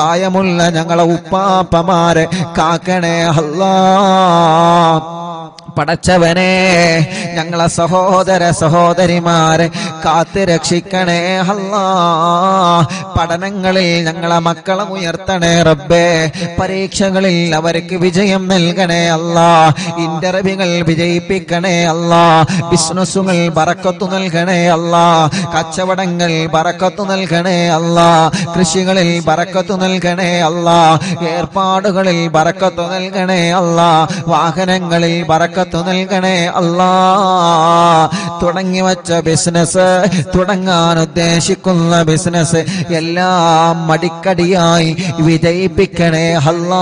പ്രായമുള്ള ഞങ്ങളെ ഉപ്പാപ്പമാരെ കാക്കണേ അല്ലാ പടച്ചവനെ ഞങ്ങളെ സഹോദര സഹോദരിമാരെ കാത്ത് രക്ഷിക്കണേ അല്ലാ പഠനങ്ങളിൽ ഞങ്ങളെ മക്കളെ ഉയർത്തണേ റബ്ബേ പരീക്ഷകളിൽ അവർക്ക് വിജയം നൽകണേ അല്ലാ ഇന്റർവ്യൂകൾ വിജയിപ്പിക്കണേ അല്ലാ ബിസിനസ്സുകൾ ബറക്കത്തു നൽകണേ അല്ലാ കച്ചവടങ്ങൾ ബറക്കത്തു നൽകണേ അല്ലാ കൃഷികളിൽ ബറക്കത്തു നൽകണേ അല്ലാ ഏർപ്പാടുകളിൽ ബറക്കത്തു നൽകണേ അല്ലാ വാഹനങ്ങളിൽ ബറക്കത്തു നൽകണേ അല്ലാ തുടങ്ങി വച്ച ബിസിനസ് തുടങ്ങാൻ ഉദ്ദേശിക്കുന്ന ബിസിനസ് എല്ലാം മടിക്കടിയായി വിജയിപ്പിക്കണേ അല്ലാ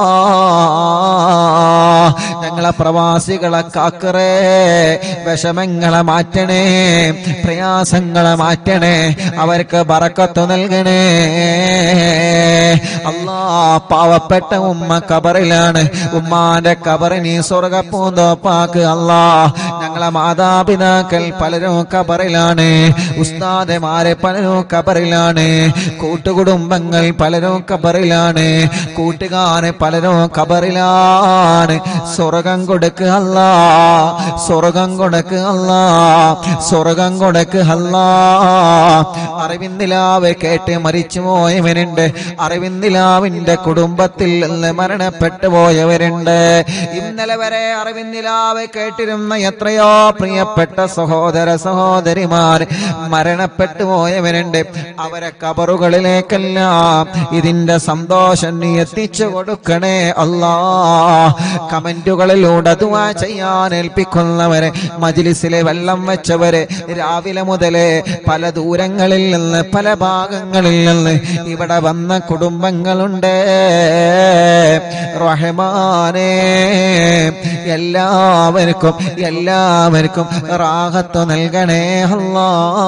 ഞങ്ങളെ പ്രവാസികളെ കാക്കറേ വിഷമങ്ങളെ മാറ്റണേ പ്രയാസങ്ങളെ മാറ്റണേ അവർക്ക് ബറക്കത്ത് നൽകണേ അല്ലാ പാവപ്പെട്ട ഉമ്മ കബറിലാണ് ഉമ്മാന്റെ കബറിനി സ്വർഗപ്പൂന്തോപ്പാക്ക് അല്ലാ ഞങ്ങളെ മാതാപിതാക്കൾ പലരും കബറിലാണ് ഉസ്താദമാരെ പലരും കബറിലാണ് കൂട്ടുകുടുംബങ്ങൾ പലരും കബറിലാണ് കൂട്ടുകാരെ പലരും കബറിലാണ് സ്വർഗം കൊടുക്ക് അല്ലാ സ്വർഗം കൊടുക്ക് അല്ലാ സ്വർഗം കൊടുക്ക് അല്ലാ അറിവിന്ദിലാവ് കേട്ട് മരിച്ചു പോയവരുണ്ട് അറിവിന്ദിലാവിന്റെ കുടുംബത്തിൽ നിന്ന് മരണപ്പെട്ടു പോയവരുണ്ട് ഇന്നലെ വരെ അറിവിന്ദിലാവ് കേട്ടിരുന്ന എത്രയോ പ്രിയപ്പെട്ട സഹോദര സഹോദരിമാർ മരണപ്പെട്ടു പോയവരുണ്ട് അവരെ കബറുകളിലേക്കെല്ലാം ഇതിന്റെ സന്തോഷം നീ എത്തിച്ചു കൊടുക്കണേ അല്ലാ കമന്റുകളിലൂടെ ദുആ ചെയ്യാൻ ഏൽപ്പിക്കുന്നവരെ മജിലിസിലെ വെള്ളം വെച്ചവരെ രാവിലെ മുതലേ പല ദൂരങ്ങളിൽ നിന്ന് പല ഭാഗങ്ങളിൽ നിന്ന് ഇവിടെ വന്ന കുടുംബങ്ങളുണ്ട് റഹ്മാനേ എല്ലാവർക്കും എല്ലാവർക്കും റാഹത്ത് നൽകണേ അല്ലാ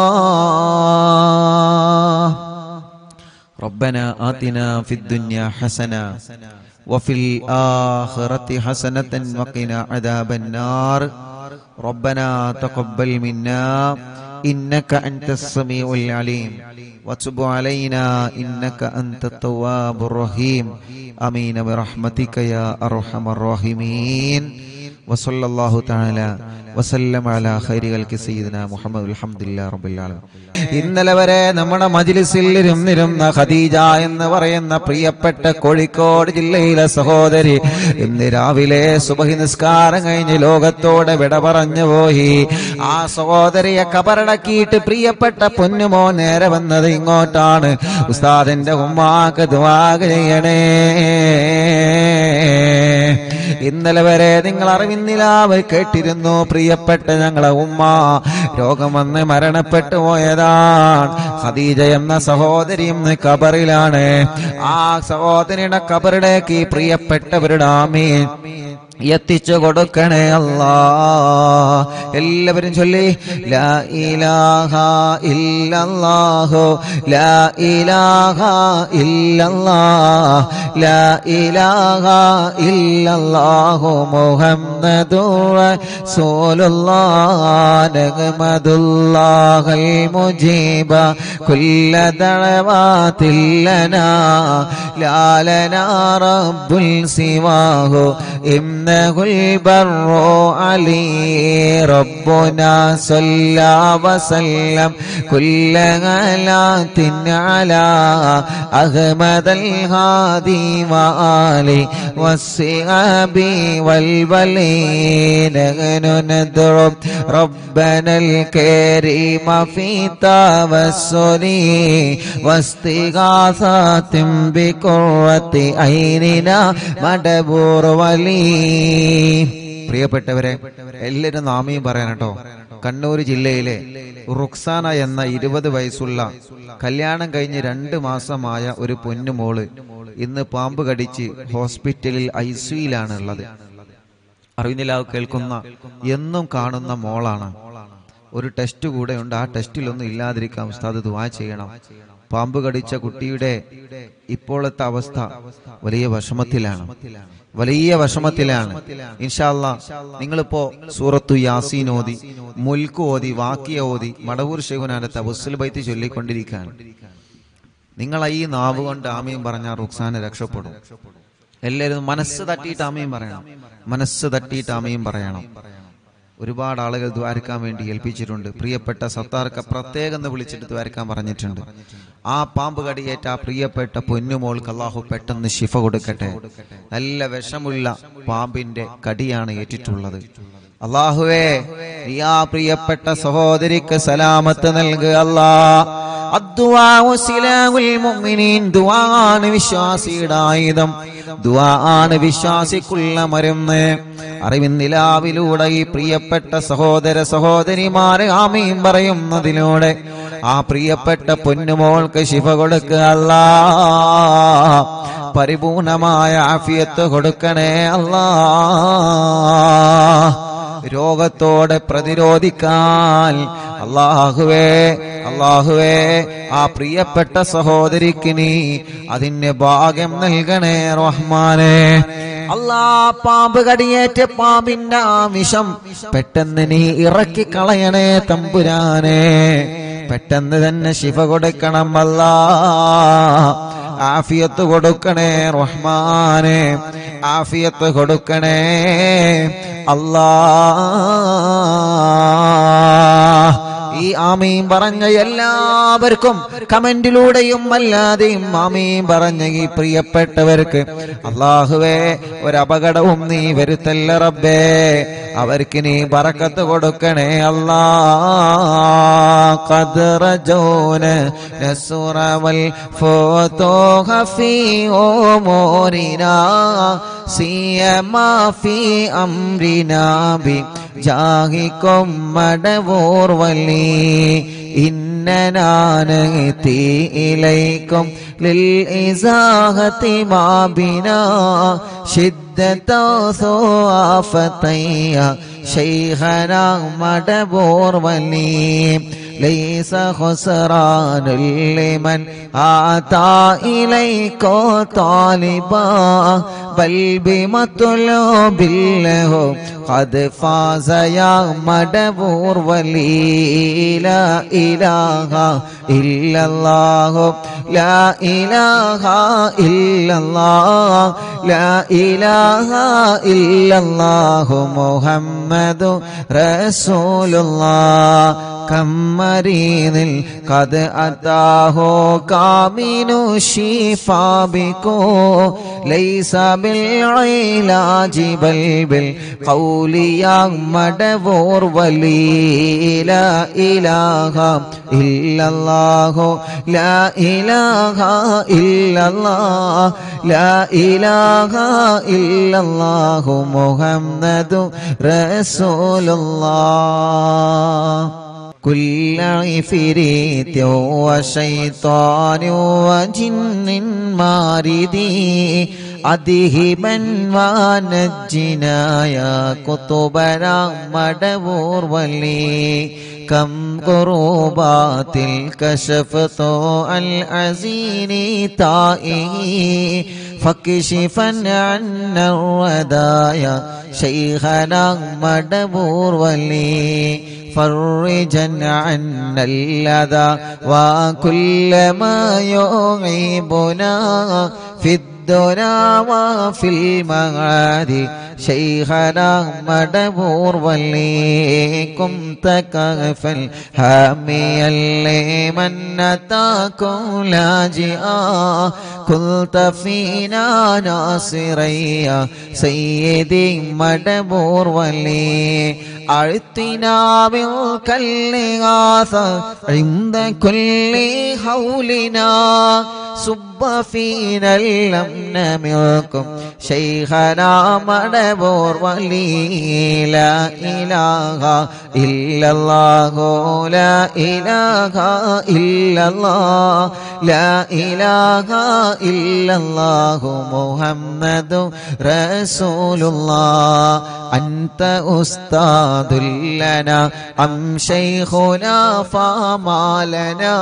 ربنا آتنا في الدنيا حسنة وفي الآخرة حسنة وقنا عذاب النار ربنا تقبل منا إنك أنت السميع العليم وتب علينا إنك أنت التواب الرحيم أمين برحمتك يا أرحم الراحمين وصلى الله تعالى وسلم على خير خلق سيدنا محمد الحمد لله رب العالمين ഇന്നലെ വരെ നമ്മുടെ മജിലിസിൽ ഇരുന്നിരുന്ന ഖദീജ എന്ന് പറയുന്ന പ്രിയപ്പെട്ട കോഴിക്കോട് ജില്ലയിലെ സഹോദരി ഇന്ന് രാവിലെ സുബഹി നിസ്കാരം കഴിഞ്ഞ് ലോകത്തോടെ വിട പറഞ്ഞു പോയി ആ സഹോദരിയെ കബറടക്കിയിട്ട് പ്രിയപ്പെട്ട പൊന്നുമോ നേരെ വന്നത് ഇങ്ങോട്ടാണ് ഉസ്താദിന്റെ ഉമ്മാക്ക് ദുവാക ചെയ്യണേ ഇന്നലെ വരെ നിങ്ങൾ അറിവിന്നിലാവ് കേട്ടിരുന്നു പ്രിയപ്പെട്ട ഞങ്ങളെ ഉമ്മ രോഗം വന്ന് മരണപ്പെട്ടു പോയതാണ് ഖദീജ എന്ന സഹോദരി ഇന്ന് കബറിലാണ് ആ സഹോദരിയുടെ കബറിലേക്ക് ഈ പ്രിയപ്പെട്ടവരുടെ ആമീൻ എത്തിച്ചു കൊടുക്കണേ അല്ലാ എല്ലാവരും ചൊല്ലി ലാ ഇലാഹ ഇല്ലല്ലാഹു ലാ ഇലാഹ ഇല്ലല്ലാഹ് ലാ ഇലാഹ ഇല്ലല്ലാഹു മുഹമ്മദുർ റസൂലുള്ളാഹ് നഹ്മദുല്ലാഹൽ മുജീബ കുല്ല ദഅവാതിൽ ലനാ ലാ ലനാ റബ്ബുൽ സിവാഹു إنه البر علي ربنا صلى وسلم كل غلات على أحمد الهادي وآله والصحاب والولين نحن ندعو ربنا الكريم في توسل واستغاثات بقرة عيننا മടബൂർ വലി പ്രിയപ്പെട്ടവരെ എല്ലാവരും നാമിയും പറയാൻ കേട്ടോ കണ്ണൂർ ജില്ലയിലെ റുക്സാന എന്ന ഇരുപത് വയസ്സുള്ള കല്യാണം കഴിഞ്ഞ് രണ്ട് മാസമായ ഒരു പൊന്നുമോള് ഇന്ന് പാമ്പ് കടിച്ച് ഹോസ്പിറ്റലിൽ ഐ സിയിലാണ് ഉള്ളത് അറിവിനിലാവ് കേൾക്കുന്ന എന്നും കാണുന്ന മോളാണ് ഒരു ടെസ്റ്റ് കൂടെ ഉണ്ട് ആ ടെസ്റ്റിലൊന്നും ഇല്ലാതിരിക്കാൻ ഉസ്താദ് ദുആ ചെയ്യണം പാമ്പ് കടിച്ച കുട്ടിയുടെ ഇപ്പോഴത്തെ അവസ്ഥ വലിയ വിഷമത്തിലാണ് വലിയ വിഷമത്തിലാണ് ഇൻഷാല്ല നിങ്ങളിപ്പോ സൂറത്തു യാസീൻ ഓതി മുൽക്ക് ഓതി വാക്കിയ ഓതി മടവൂർ ശിവനാന്റെ തവസ്സുൽ ബൈത്ത് ചൊല്ലിക്കൊണ്ടിരിക്കുകയാണ് നിങ്ങൾ ഈ നാവ് കൊണ്ട് ആമയും പറഞ്ഞാൽ റുക്സാനെ രക്ഷപ്പെടും എല്ലാവരും മനസ്സ് തട്ടിയിട്ട് ആമയും പറയണം മനസ്സ് തട്ടിയിട്ട് ആമയും പറയണം ഒരുപാട് ആളുകൾ ദ്വാരക്കാൻ വേണ്ടി ഏൽപ്പിച്ചിട്ടുണ്ട് പ്രിയപ്പെട്ട സത്താർക്ക് പ്രത്യേകം ഒന്ന് വിളിച്ചിട്ട് ദ്വാരക്കാൻ പറഞ്ഞിട്ടുണ്ട് ആ പാമ്പ് കടിയേറ്റ ആ പ്രിയപ്പെട്ട പൊന്നുമോൾക്ക് അള്ളാഹു പെട്ടെന്ന് ശിഫ കൊടുക്കട്ടെ നല്ല വിഷമുള്ള പാമ്പിന്റെ കടിയാണ് ഏറ്റിട്ടുള്ളത് അള്ളാഹുവേ നീ ആ പ്രിയപ്പെട്ട സഹോദരിക്ക് സലാമത്ത് നൽകുക അല്ലാ അദ്ദുആഉ സിലാഹുൽ മുഅ്മിനീൻ ദുആണ് വിശ്വാസിയുടെ ആയുധം ദുആണ് വിശ്വാസിക്കുള്ള മരുന്ന് അറിവിൻ നിലാവിലൂടെ ഈ പ്രിയപ്പെട്ട സഹോദര സഹോദരിമാരെ ആമയും പറയുന്നതിലൂടെ ആ പ്രിയപ്പെട്ട പൊന്നുമോൾക്ക് ശിവ കൊടുക്കുക അല്ലാ പരിപൂർണമായ ആഫിയത്ത് കൊടുക്കണേ അല്ലാ രോഗത്തോടെ പ്രതിരോധിക്കാൻ അള്ളാഹുവേ അള്ളാഹുവേ ആ പ്രിയപ്പെട്ട സഹോദരിക്ക് നീ അതിന് ഭാഗ്യം നൽകണേ റഹ്മാനെ അല്ലാ പാമ്പ് കടിയേറ്റ പാമ്പിന്റെ ആമിഷം പെട്ടെന്ന് നീ ഇറക്കി കളയണേ തമ്പുരാനെ പെട്ടെന്ന് തന്നെ ശിവ കൊടുക്കണം അല്ലാ ആഫിയത്ത് കൊടുക്കണേ റഹ്മാനെ ആഫിയത്ത് കൊടുക്കണേ അല്ലാ ഈ ആമീൻ പറഞ്ഞ എല്ലാവർക്കും കമന്റിലൂടെയും അല്ലാതെയും ആമീൻ പറഞ്ഞ ഈ പ്രിയപ്പെട്ടവർക്ക് അള്ളാഹുവേ ഒരപകടവും നീ വരുത്തല്ല റബ്ബേ അവർക്ക് നീ പറക്കത്ത് കൊടുക്കണേ അല്ലാ ഖദ്റജോന നസുറവൽ ഫോതോഹ ഫീ ഓമോരിനാ സിയമാ ഫീ അംരിനാ ബി ജാഹിക്കും മടവൂർ വലി ഇന്നനാനത്തി ഇലൈക്കും ലിൽ ഇസാഹത്തി മാബിന شدة ثوافطي شيخنا مدبور ولي ليس خسران لمن أعطى إليك طالبا بل بمطلوب له قد فاز يا مدبور ولي لا إله إلا الله لا إله إلا الله لا إله إلا الله محمد رسول الله كم مريض قد أتاه كامن الشفاء بكو ليس بالعلاج بل بالقول يا مدبور ولي لا إله إلا الله لا إله إلا الله لا إله إلا الله محمد رسول الله كل عفريت وشيطان وجن ماردي أذهبا ونجنا يا كتبنا مدبور ولي كم قربات الكشفت العزين تائه فكشفا عنا الردايا شيخنا مدبور ولي فرجا عنا الأذى وكل ما يعيبنا في الدنا وفي المعاد شيخنا مدبور وليكم تكفل هاميا لمن أتاكم لاجئا كنت فينا ناصريا سيدي مدبور ولي أعطنا منك الإغاثة عند كل حولنا صب فينا الأمن منكم شيخنا مدبور ولي لا إله إلا الله لا إله إلا الله لا إله إلا الله محمد رسول الله أنت أستاذ لنا أم شيخنا فما لنا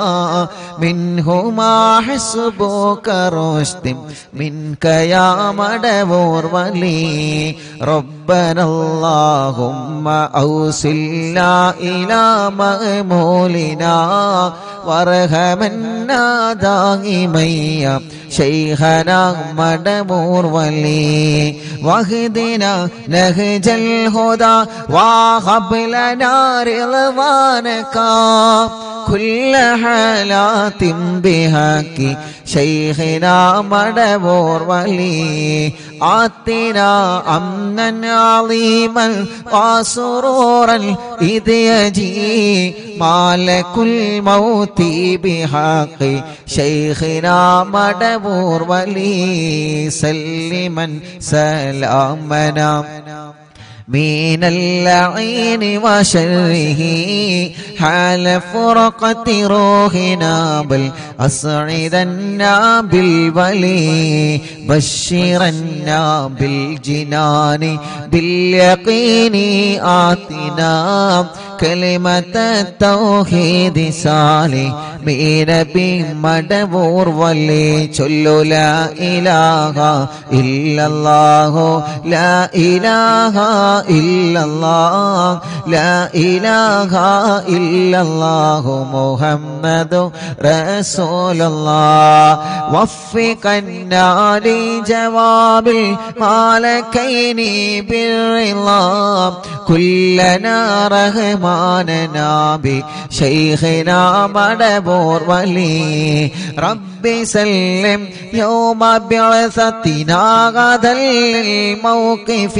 منهما حسبك رشد منك يا مدبور ولي ربنا اللهم أوصلنا إلى مأمولنا وارحمنا دائميا شيخنا مدمور ولي واهدنا نهج الهدى وهب لنا رضوانك كل حالات بهاك شيخنا مدبور ولي آتنا أمنا عظيما وسرورا إذ يجي مالك الموت بحق شيخنا مدبور ولي سلما سلامنا من اللعين وشره حال فرقة روحنا بل أسعدنا بالولي بشرنا بالجنان باليقين آتنا كلمة التوحيد صالح من بمدبور ولي ചൊല്ലു لا إله إلا الله لا إله إلا الله لا إله إلا الله محمد رسول الله وفقنا لجواب المالكين بالرضا كلنا رحماننا بشيخنا مدبور ولي رب سلم يوم بعثتنا غدا للموقف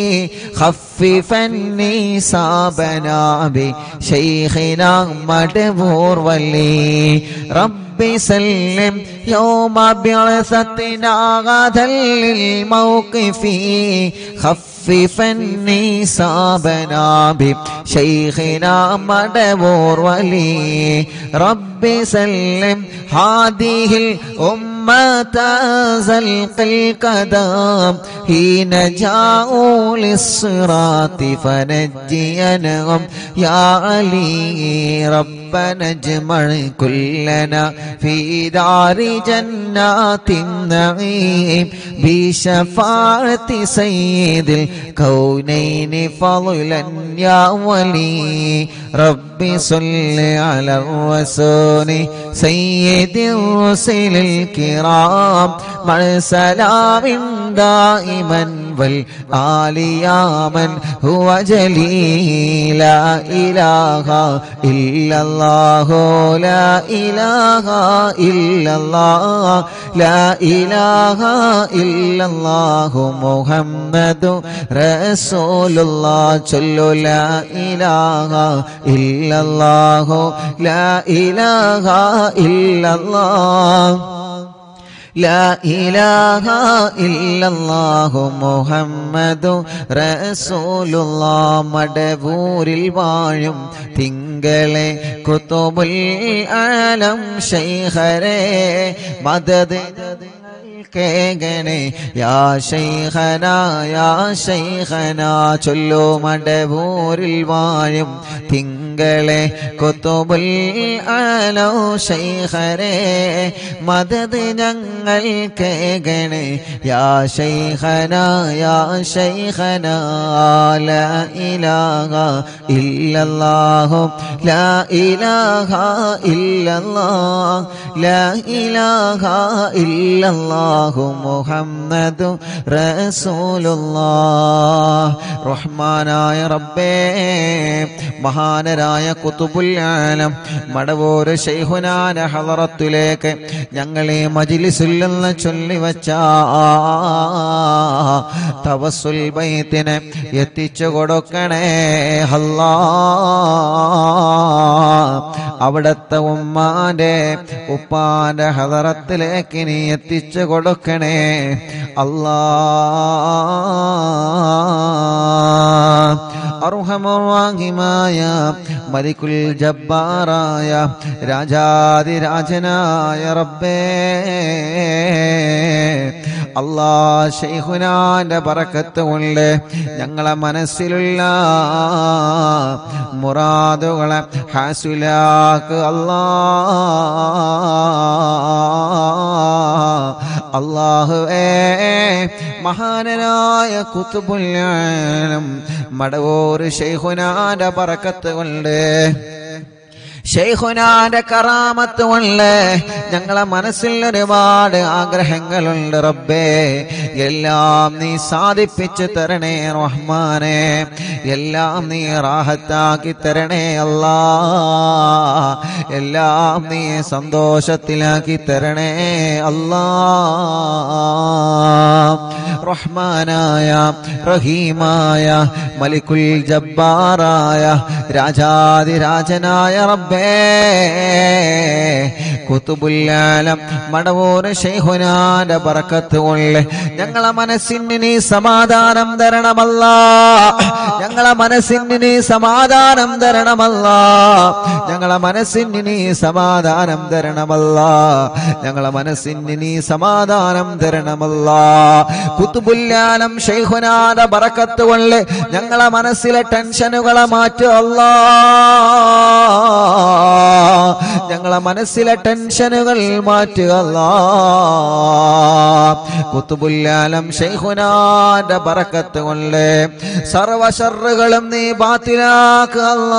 خففني صابنا بشيخنا مدبور ولي رب سلم يوم بعثتنا غدا للموقف خففني صابنا بشيخنا مدبور ولي رب سلم هذه الأمة زلق القدم حين جاءوا للصراط فنجينهم يا علي ربنا اجمع كلنا في دار جنات النعيم بشفاعة سيد الكونين فضلا يا ولي ربي صل على الرسول سيد الرسل الكرام مع سلام دائما والآل يا من هو جليل لا إله إلا الله لا إله إلا الله لا إله إلا الله محمد رسول الله صلوا لا إله إلا الله لا إله إلا الله لا إله إلا الله محمد رسول الله മടവൂരിൽ വാഴും തിങ്കളെ കുത്തുബുൽ ആലം ശൈഖരെ മദദ് കേകണേ യാ ശൈഖന യാ ശൈഖന ചൊല്ലു മടവൂരിൽ വാഴും തിങ്കളെ കുത്തുബുൽ ആലോ ശൈഖരെ മദദ് ഞങ്ങൾ കേകണേ യാ ശൈഖന യാ ശൈഖന ലാ ഇലാഹ ഇല്ലല്ലാഹു ലാ ഇലാഹ ഇല്ലല്ലാഹ് ലാ ഇലാഹ ഇല്ലല്ലാഹു മുഹമ്മദു റസൂലുള്ളാഹ് റഹ്മാനായ റബ്ബേ മഹാനരായ കുത്തുബുൽ ആലം മടവൂര് ശൈഖുനാന ഹളറത്തിലേക്ക് ഞങ്ങളെ മജിലിസിൽ നിന്ന് ചൊല്ലി വച്ച തവസുൽ ബൈത്തിന് എത്തിച്ചു കൊടുക്കണേ അല്ലാ അവിടത്തെ ഉമ്മാന്റെ ഉപ്പാന്റെ ഹദറത്തിലേക്ക് നീ എത്തിച്ചു കൊടുക്കണേ അല്ലാ അർഹമവാഹിമായ മലിക്കുൽ ജബ്ബാറായ രാജാതിരാജനായ റബ്ബേ അല്ലാ ഷെയ്ഖുനാന്റെ പറക്കത്ത് കൊണ്ട് ഞങ്ങളെ മനസ്സിലുള്ള മുറാദുകളെ ഹാസുലാക്ക് അല്ലാ അള്ളാഹുവേ മഹാനനായ കുത്തുബുല്ലും മടവൂർ ഷെയ്ഖുനാന്റെ പറക്കത്ത് കൊണ്ട് ഷെയ്ഖുനാന്റെ കറാമത്ത് കൊണ്ട് ഞങ്ങളെ മനസ്സിൽ ഒരുപാട് ആഗ്രഹങ്ങളുണ്ട് റബ്ബേ എല്ലാം നീ സാധിപ്പിച്ചു തരണേ റഹ്മാനെ എല്ലാം നീ റാഹത്താക്കി തരണേ അല്ലാ എല്ലാം നീ സന്തോഷത്തിലാക്കി തരണേ അല്ലാ റഹ്മാനായ റഹീമായ മലിക്കുൽ ജബ്ബാറായ രാജാതിരാജനായ റബ്ബേ കുത്തുബുല്ലാലം മടവൂർ ഷെയ്ഹുനാന്റെ ബറക്കത്ത് കൊണ്ട് ഞങ്ങളെ മനസ്സിന് നീ സമാധാനം തരണമല്ല ഞങ്ങളെ മനസ്സിന് നീ സമാധാനം തരണമല്ല ഞങ്ങളെ മനസ്സിന് നീ സമാധാനം തരണമല്ല ഞങ്ങളെ മനസ്സിന് നീ സമാധാനം തരണമല്ല കുത്തുബുല്ലാലം ഷെയ്ഹുനാന്റെ ബറക്കത്ത് കൊണ്ട് ഞങ്ങളെ മനസ്സിലെ ടെൻഷനുകളെ മാറ്റുമല്ല ഞങ്ങളെ മനസ്സിലെ ടെൻഷനുകൾ മാറ്റുകല്ല കുത്തുബുല്ലാലം ഷെയ്ഖുനാന്റെ ബറക്കത്ത് കൊണ്ട് സർവശറുകളും നീ ബാത്തിലാക്കല്ല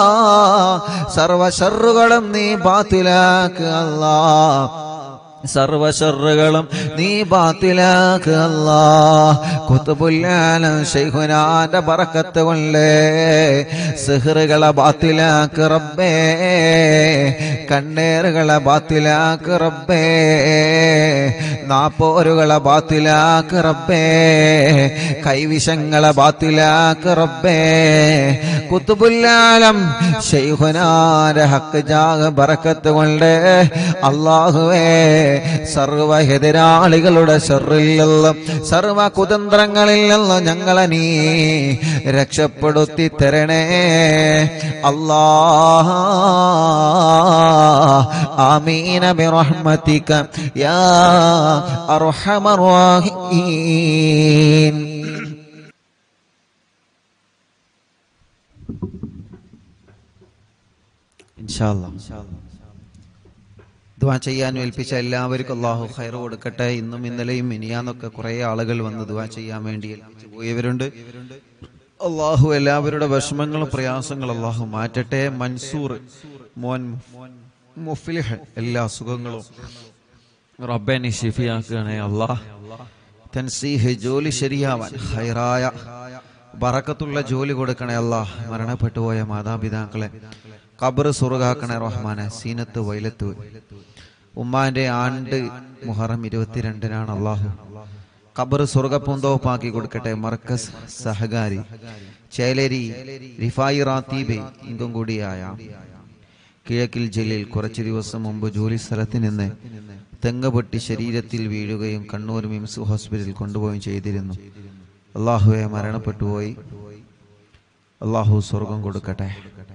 സർവശറുകളും നീ ബാത്തിലാക്കല്ല സർവശറുകളും നീ ബാത്തിലാക്കല്ല കുത്തുബുല്ലാലം ഷെയ്ഖുനാന്റെ ബറക്കത്ത് കൊണ്ട് സിഹറുകളെ ബാത്തിലാക്ക് റബ്ബേ കണ്ണേറുകളെ ബാത്തിലാക്ക് റബ്ബേ നാപ്പോരുകളെ ബാത്തിലാക്ക് റബ്ബേ കൈവിഷങ്ങളെ ബാത്തിലാക്ക് റബ്ബേ കുത്തുബുല്ലാലം ഷെയ്ഖുനാന്റെ ഹക്ക് ജാഗ് ബറക്കത്ത് കൊണ്ട് അള്ളാഹുവേ സർവ എതിരാളികളുടെ ഷെറിൽ നിന്നും സർവ കുതന്ത്രങ്ങളിൽ നിന്നും ഞങ്ങളെ നീ രക്ഷപ്പെടുത്തി തരണേ അല്ലാ ആമീന ബിറഹ്മതിക യാ അർഹമർ റഹീം ഇൻഷാ അല്ലാഹ് ദുവാ ചെയ്യാൻ ഏൽപ്പിച്ച എല്ലാവർക്കും അള്ളാഹു ഖൈർ കൊടുക്കട്ടെ ഇന്നും ഇന്നലെയും മിനിയാന്നൊക്കെ കുറെ ആളുകൾ വന്ന് ദുവാ ചെയ്യാൻ വേണ്ടി ഏൽപ്പിച്ചു പോയവരുണ്ട് അള്ളാഹു എല്ലാവരുടെ വിഷമങ്ങളും പ്രയാസങ്ങളും അള്ളാഹു മാറ്റട്ടെ മൻസൂർ മോൻ മുഫ്ലിഹ് എല്ലാ സുഖങ്ങളും റബ്ബനെ ഷിഫിയാക്കണേ അള്ളാഹ് തൻസീഹ് ജോലി ശരിയാവാൻ ഹൈറായ ബറക്കത്തുള്ള ജോലി കൊടുക്കണേ അള്ളാഹ് മരണപ്പെട്ടു പോയ മാതാപിതാക്കളെ ഖബർ സുറുകാക്കണേ റഹ്മാനെ സീനത്ത് വൈലത്ത് ഉമ്മാന്റെ ആണ്ട് മുഹറം ഇരുപത്തിരണ്ടിനാണ് അള്ളാഹു ഖബർ സ്വർഗപ്പൂന്തോപ്പാക്കി കൊടുക്കട്ടെ മർക്കസ് സഹകാരി ചേലേരി റിഫായി റാത്തീബെ ഇങ്കും കൂടിയായ കിഴക്കിൽ ജില്ലയിൽ കുറച്ചു ദിവസം മുമ്പ് ജോലി സ്ഥലത്ത് നിന്ന് തെങ്ങ് പൊട്ടി ശരീരത്തിൽ വീഴുകയും കണ്ണൂർ മിംസ് ഹോസ്പിറ്റലിൽ കൊണ്ടുപോവുകയും ചെയ്തിരുന്നു അള്ളാഹുവെ മരണപ്പെട്ടുപോയി അള്ളാഹു സ്വർഗം കൊടുക്കട്ടെ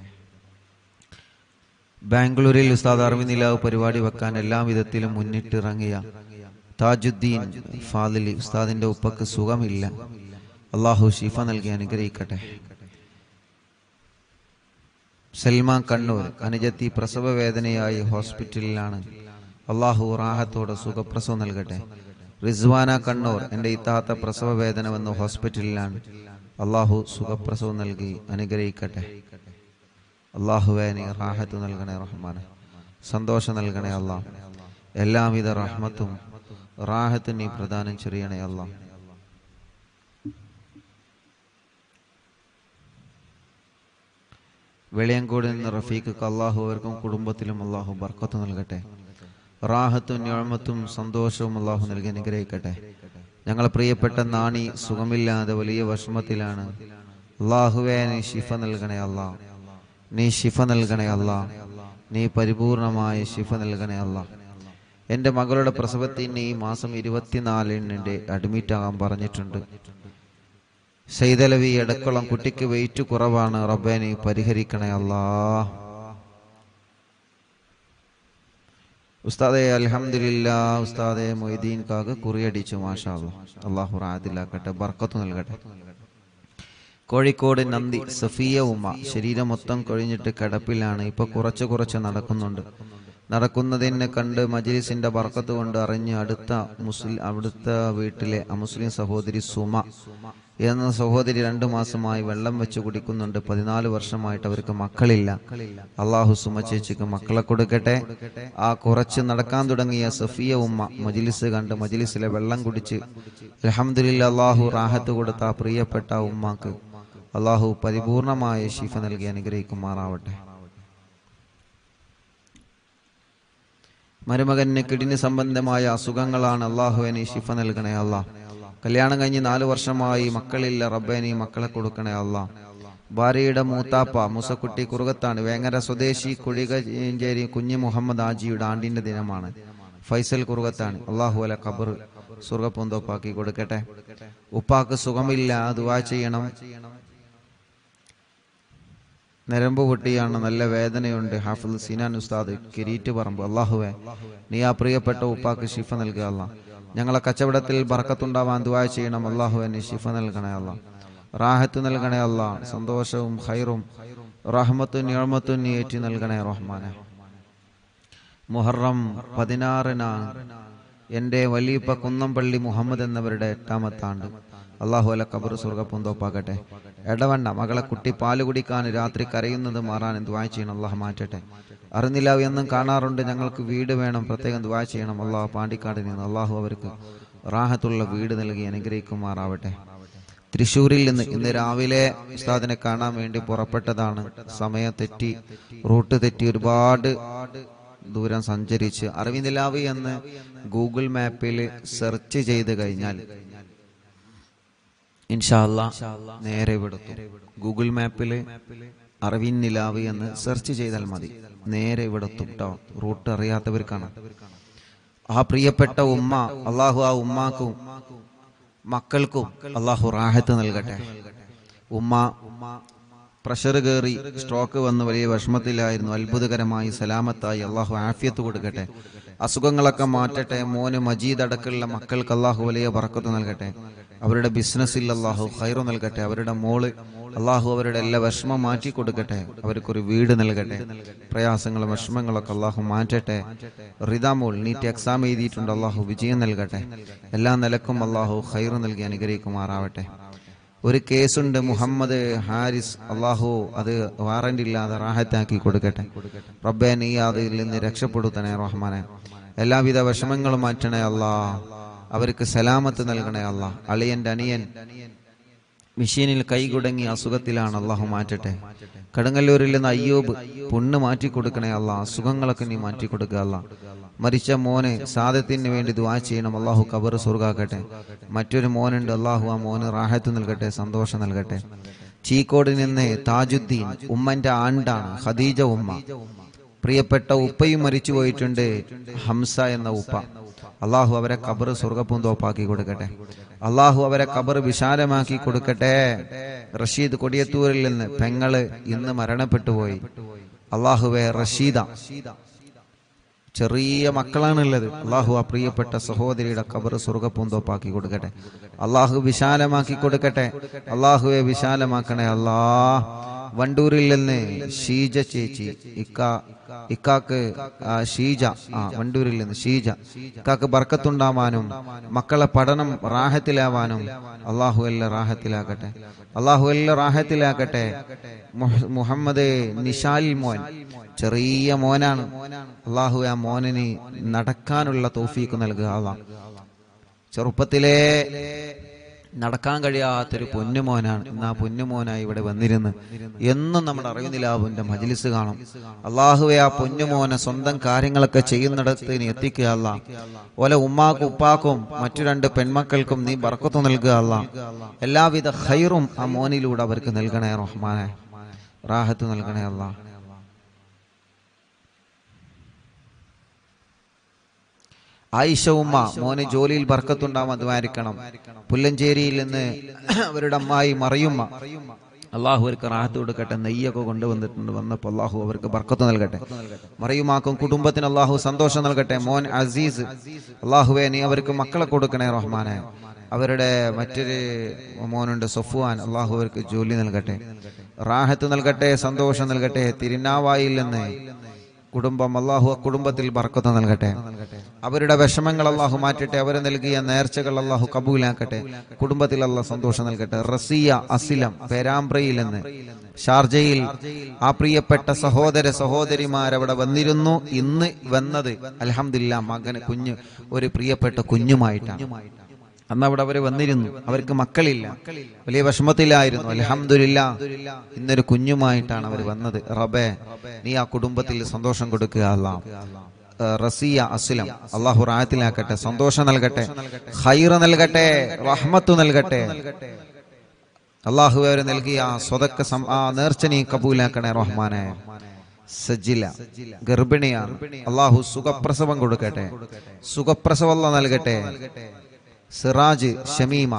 ബാംഗ്ലൂരിൽ ഉസ്താദ് അറബി നിലാവ് പരിപാടി വെക്കാൻ എല്ലാ വിധത്തിലും മുന്നിട്ടിറങ്ങിയ താജുദ്ദീൻ ഫാദിലി ഉസ്താദിന്റെ ഉപ്പക്ക് സുഖമില്ല അള്ളാഹു ഷിഫ നൽകി അനുഗ്രഹിക്കട്ടെ സൽമാൻ കണ്ണൂർ അനുജത്തി പ്രസവ വേദനയായി ഹോസ്പിറ്റലിലാണ് അള്ളാഹു റാഹത്തോടെ സുഖപ്രസവം നൽകട്ടെ റിസ്വാന കണ്ണൂർ എൻ്റെ ഇത്താത്ത പ്രസവ വേദന വന്ന് ഹോസ്പിറ്റലിലാണ് അള്ളാഹു സുഖപ്രസവം നൽകി അനുഗ്രഹിക്കട്ടെ അള്ളാഹുവെ നീ റാഹത്ത് നൽകണേ റഹ്മാനെ സന്തോഷം നൽകണേ അള്ളാഹ് എല്ലാവിധ റഹ്മത്തും റാഹത്തും നീ പ്രദാനം ചെയ്യണേ അള്ളാഹ് വെളിയങ്കോട് നിന്ന് റഫീഖ് അള്ളാഹു അവർക്കും കുടുംബത്തിലും അള്ളാഹു ബർക്കത്ത് നൽകട്ടെ റാഹത്തും ഞാമത്തും സന്തോഷവും അള്ളാഹു നൽകി അനുഗ്രഹിക്കട്ടെ ഞങ്ങളെ പ്രിയപ്പെട്ട നാണി സുഖമില്ലാതെ വലിയ വിഷമത്തിലാണ് അള്ളാഹുവേ നീ ഷിഫ നൽകണേ അള്ളാഹ് നീ ഷിഫ നൽകണേ അല്ലാ നീ പരിപൂർണമായ ഷിഫ നൽകണേ അല്ലാ എൻ്റെ മകളുടെ പ്രസവത്തിന് ഈ മാസം ഇരുപത്തിനാലിന് അഡ്മിറ്റ് ആകാൻ പറഞ്ഞിട്ടുണ്ട് സൈതലവി എടക്കുളം കുട്ടിക്ക് വെയിറ്റ് കുറവാണ് റബ്ബെ നീ പരിഹരിക്കണേ അല്ലാ ഉസ്താദെ അൽഹംദുലില്ലാ ഉസ്താദെ മൊയ്തീൻ കാക്ക് കുറിയടിച്ചു മാഷാ അല്ലാ. അള്ളാഹു റാദിലാക്കട്ടെ ബർക്കത്ത് നൽകട്ടെ കോഴിക്കോട് നന്ദി സഫിയ ഉമ്മ ശരീരം മൊത്തം കൊഴിഞ്ഞിട്ട് കിടപ്പിലാണ് ഇപ്പൊ കുറച്ച് കുറച്ച് നടക്കുന്നുണ്ട് നടക്കുന്നതിന് കണ്ട് മജ്ലിസിന്റെ ബർക്കത്ത് കൊണ്ട് അറിഞ്ഞ് അടുത്ത മുസ്ലിം അവിടുത്തെ വീട്ടിലെ അമുസ്ലിം സഹോദരി സുമ എന്ന സഹോദരി രണ്ടു മാസമായി വെള്ളം വെച്ച് കുടിക്കുന്നുണ്ട് പതിനാല് വർഷമായിട്ട് അവർക്ക് മക്കളില്ല അള്ളാഹു സുമ ചേച്ചിക്ക് മക്കളെ കൊടുക്കട്ടെ ആ കുറച്ച് നടക്കാൻ തുടങ്ങിയ സഫിയ ഉമ്മ മജിലിസ് കണ്ട് മജിലിസിലെ വെള്ളം കുടിച്ച് അലഹമ്മദില്ല അള്ളാഹു റാഹത്ത് കൊടുത്ത ആ പ്രിയപ്പെട്ട ഉമ്മാക്ക് അള്ളാഹു പരിപൂർണമായ ഷിഫ നൽകി അനുഗ്രഹിക്കുമാറാവട്ടെ മരുമകന് കിഡ്നി സംബന്ധമായ അസുഖങ്ങളാണ് അള്ളാഹുവിനെ ഷിഫ നൽകണേ അല്ലാ കല്യാണം കഴിഞ്ഞ് നാല് വർഷമായി മക്കളില്ല റബ്ബേനി മക്കളെ കൊടുക്കണേ അല്ലാ ഭാര്യയുടെ മൂത്താപ്പ മുസക്കുട്ടി കുറുകത്താണ് വേങ്ങര സ്വദേശി കുഴികഞ്ചേരി കുഞ്ഞു മുഹമ്മദ് ആജിയുടെ ആണ്ടിന്റെ ദിനമാണ് ഫൈസൽ കുറുകത്താണ് അള്ളാഹു അല ഖബർ സ്വർഗപ്പൂന്തോപ്പാക്കി കൊടുക്കട്ടെ ഉപ്പാക്ക് സുഖമില്ല ദുവാ ചെയ്യണം നരമ്പ് പൊട്ടിയാണ് നല്ല വേദനയുണ്ട് ഹാഫിദ് സിനാൻ ഉസ്താദ് കിരീറ്റ് പറമ്പ് അള്ളാഹുവെ നീ ആ പ്രിയപ്പെട്ട ഉപ്പാക്ക് ഷിഫ നൽകുക അല്ല ഞങ്ങളെ കച്ചവടത്തിൽ ബർക്കത്തുണ്ടാവാൻ ദുവാ ചെയ്യണം അള്ളാഹുവെ നീ ഷിഫ നൽകണേ അല്ല റാഹത്ത് നൽകണേ അല്ല സന്തോഷവും ഖൈറും റഹ്മത്തും നിഴമത്തും നീ ഏറ്റി നൽകണേ റഹ്മാനെ മുഹറം പതിനാറിനാണ് എൻ്റെ വലിയപ്പ കുന്നംപള്ളി മുഹമ്മദ് എന്നവരുടെ എട്ടാമത്താണ്ട് അള്ളാഹു അല കബർ സ്വർഗപ്പുന്തോപ്പാക്കട്ടെ എടവണ്ണ മകളെ കുട്ടി പാല് കുടിക്കാൻ രാത്രി കരയുന്നത് മാറാൻ ദ്വാ ചെയ്യണം അള്ളാഹ് മാറ്റട്ടെ അറിഞ്ഞില്ല എന്നും കാണാറുണ്ട് ഞങ്ങൾക്ക് വീട് വേണം പ്രത്യേകം ദ്വാ ചെയ്യണം അള്ളാഹ് പാണ്ടിക്കാട് നിന്ന് അള്ളാഹു അവർക്ക് റാഹത്തുള്ള വീട് നൽകി അനുഗ്രഹിക്കുമാറാവട്ടെ തൃശ്ശൂരിൽ നിന്ന് ഇന്ന് രാവിലെ ഉസ്താദിനെ കാണാൻ വേണ്ടി പുറപ്പെട്ടതാണ് സമയം തെറ്റി റൂട്ട് തെറ്റി ഒരുപാട് ദൂരം സഞ്ചരിച്ച് അറിവിനിലാവ് എന്ന് ഗൂഗിൾ മാപ്പിൽ സെർച്ച് ചെയ്ത് കഴിഞ്ഞാൽ ഇൻഷാല്ല നേരെ ഇവിടെത്തും ഗൂഗിൾ മാപ്പിൽ അറിവിൻ നിലാവ് എന്ന് സെർച്ച് ചെയ്താൽ മതി നേരെ ഇവിടെത്തും കേട്ടോ റൂട്ട് അറിയാത്തവർക്കാണ് ആ പ്രിയപ്പെട്ട ഉമ്മ അള്ളാഹു ആ ഉമ്മാക്കും മക്കൾക്കും അള്ളാഹു റാഹത്ത് നൽകട്ടെ ഉമ്മ പ്രഷർ കയറി സ്ട്രോക്ക് വന്ന് വലിയ വിഷമത്തിലായിരുന്നു അത്ഭുതകരമായി സലാമത്തായി അള്ളാഹു ആഫിയത്ത് കൊടുക്കട്ടെ അസുഖങ്ങളൊക്കെ മാറ്റട്ടെ മോന് മജീദ് അടക്കമുള്ള മക്കൾക്ക് അള്ളാഹു വലിയ പറക്കത്ത് നൽകട്ടെ അവരുടെ ബിസിനസ്സിൽ അള്ളാഹു ഖൈറു നൽകട്ടെ അവരുടെ മോള് അള്ളാഹു അവരുടെ എല്ലാ വിഷമം മാറ്റി കൊടുക്കട്ടെ അവർക്കൊരു വീട് നൽകട്ടെ പ്രയാസങ്ങളും വിഷമങ്ങളൊക്കെ അള്ളാഹു മാറ്റട്ടെ റിദാമോൾ നീറ്റ് എക്സാം എഴുതിയിട്ടുണ്ട് അള്ളാഹു വിജയം നൽകട്ടെ എല്ലാ നിലക്കും അള്ളാഹു ഖൈറു നൽകി അനുഗ്രഹിക്കുമാറാവട്ടെ ഒരു കേസുണ്ട് മുഹമ്മദ് ഹാരിസ് അള്ളാഹു അത് വാറന്റ് ഇല്ലാതെ റാഹത്താക്കി കൊടുക്കട്ടെ റബ്ബെ നീ അതിൽ നിന്ന് രക്ഷപ്പെടുത്തണേ റഹ്മാനെ എല്ലാവിധ വിഷമങ്ങളും മാറ്റണേ അല്ലാ അവർക്ക് സലാമത്ത് നൽകണേ അല്ല അളിയന്റെ അനിയൻ മെഷീനിൽ കൈകുടങ്ങി അസുഖത്തിലാണ് അള്ളാഹു മാറ്റട്ടെ കടുങ്ങല്ലൂരിൽ നിന്ന് അയ്യൂബ് പുണ്ണ് മാറ്റി കൊടുക്കണേ അല്ല അസുഖങ്ങളൊക്കെ നീ മാറ്റി കൊടുക്കുക അല്ല മരിച്ച മോന് സാദത്തിന് വേണ്ടി ദുവാ ചെയ്യണം അള്ളാഹു കബർ സുർഗാക്കട്ടെ മറ്റൊരു മോനുണ്ട് അള്ളാഹു ആ മോന് റാഹത്ത് നൽകട്ടെ സന്തോഷം നൽകട്ടെ ചീക്കോട് നിന്ന് താജുദ്ദീൻ ഉമ്മന്റെ ആണ്ടാണ് ഖദീജ ഉമ്മ പ്രിയപ്പെട്ട ഉപ്പയും മരിച്ചു പോയിട്ടുണ്ട് ഹംസ എന്ന ഉപ്പ അള്ളാഹു അവരെ കബർ സ്വർഗപ്പൂന്തോപ്പാക്കി കൊടുക്കട്ടെ അള്ളാഹു അവരെ കബർ വിശാലമാക്കി കൊടുക്കട്ടെ റഷീദ് കൊടിയത്തൂരിൽ നിന്ന് പെങ്ങള് ഇന്ന് മരണപ്പെട്ടു പോയി അള്ളാഹുവെ റഷീദ ചെറിയ മക്കളാണുള്ളത് അള്ളാഹു ആ പ്രിയപ്പെട്ട സഹോദരിയുടെ കബർ സ്വർഗപ്പൂന്തോപ്പാക്കി കൊടുക്കട്ടെ അള്ളാഹു വിശാലമാക്കി കൊടുക്കട്ടെ അള്ളാഹുവെ വിശാലമാക്കണേ അല്ലാ വണ്ടൂരിൽ നിന്ന് ഷീജ ചേച്ചി ഇക്ക ഇക്കാക്ക് ആ, ഷീജ ആ വണ്ടൂരിൽ നിന്ന് ഷീജ ഇക്കാക്ക് ബർക്കത്തുണ്ടാവാനും മക്കളെ പഠനം റാഹത്തിലാവാനും അള്ളാഹു എല്ലാം റാഹത്തിലാക്കട്ടെ അള്ളാഹു എല്ലാം റാഹത്തിലാക്കട്ടെ മുഹ- മുഹമ്മദ് നിഷാൽ മോൻ ചെറിയ മോനാണ് അള്ളാഹു ആ മോനിന് നടക്കാനുള്ള തോഫീക്ക് നൽകുക അള്ളാഹ് ചെറുപ്പത്തിലേ നടക്കാൻ കഴിയാത്തൊരു പൊന്നുമോനാണ് ഇന്ന് ആ പൊന്നുമോനായി ഇവിടെ വന്നിരുന്ന് എന്നും നമ്മുടെ അറിവിനിലാവിന്റെ മജിലിസ് കാണും അള്ളാഹുവെ ആ പൊന്നുമോനെ സ്വന്തം കാര്യങ്ങളൊക്കെ ചെയ്യുന്നിടത്ത് നീ എത്തിക്കുക അല്ല ഓലെ ഉമ്മാക്കും ഉപ്പാക്കും മറ്റു രണ്ട് പെൺമക്കൾക്കും നീ ബർക്കത്ത് നൽകുക അല്ല എല്ലാവിധ ഖൈറും ആ മോനിലൂടെ അവർക്ക് നൽകണേ റഹ്മാനെ റാഹത്ത് നൽകണേ അല്ലാ ആയിഷ ഉമ്മ മോന് ജോലിയിൽ ബർക്കത്തുണ്ടാവും അതുമായിരിക്കണം പുല്ലഞ്ചേരിയിൽ നിന്ന് അവരുടെ അമ്മായി മറിയുമ്മ അള്ളാഹു അവർക്ക് റാഹത്ത് കൊടുക്കട്ടെ നെയ്യൊക്കെ കൊണ്ടുവന്നിട്ടുണ്ട് വന്നപ്പോൾ അള്ളാഹു അവർക്ക് ബർക്കത്ത് നൽകട്ടെ മറിയുമാക്കും കുടുംബത്തിന് അള്ളാഹു സന്തോഷം നൽകട്ടെ മോൻ അസീസ് അള്ളാഹുവെ നീ അവർക്ക് മക്കളെ കൊടുക്കണേ റഹ്മാനെ അവരുടെ മറ്റൊരു മോനുണ്ട് സൊഫുവാൻ അള്ളാഹു അവർക്ക് ജോലി നൽകട്ടെ റാഹത്ത് നൽകട്ടെ സന്തോഷം നൽകട്ടെ തിരുനാവായിൽ നിന്ന് കുടുംബം അള്ളാഹു ആ കുടുംബത്തിൽ ബർക്കത്ത് നൽകട്ടെ അവരുടെ വിഷമങ്ങൾ അള്ളാഹു മാറ്റട്ടെ അവർ നൽകിയ നേർച്ചകൾ അള്ളാഹു കബൂലാക്കട്ടെ കുടുംബത്തിൽ അള്ളാഹ് സന്തോഷം നൽകട്ടെ റസിയ അസിലം പേരാമ്പ്രയിൽ നിന്ന് ഷാർജയിൽ ആ പ്രിയപ്പെട്ട സഹോദര സഹോദരിമാരവിടെ വന്നിരുന്നു ഇന്ന് വന്നത് അലഹമില്ല മകന് കുഞ്ഞ് ഒരു പ്രിയപ്പെട്ട കുഞ്ഞുമായിട്ടാണ് അന്ന് അവിടെ അവര് വന്നിരുന്നു അവർക്ക് മക്കളില്ല വലിയ വിഷമത്തിലായിരുന്നു അലഹമില്ല ഇന്നൊരു കുഞ്ഞുമായിട്ടാണ് അവർ വന്നത് റബേ നീ ആ കുടുംബത്തിൽ സന്തോഷം കൊടുക്കുക അല്ലാ ഏഹ് റസിയ അസ്ലം അള്ളാഹു റായത്തിലാക്കട്ടെ സന്തോഷം നൽകട്ടെ ഹൈറ് നൽകട്ടെ റഹ്മത്ത് നൽകട്ടെ അള്ളാഹു അവർ നൽകിയ ആ സ്വതക്ക സം- ആ നേർച്ച നീ കബൂലാക്കണേ റഹ്മാനെ സജില ഗർഭിണിയാണ് അള്ളാഹു സുഖപ്രസവം കൊടുക്കട്ടെ സുഖപ്രസവം നൽകട്ടെ സിറാജ് ഷമീമ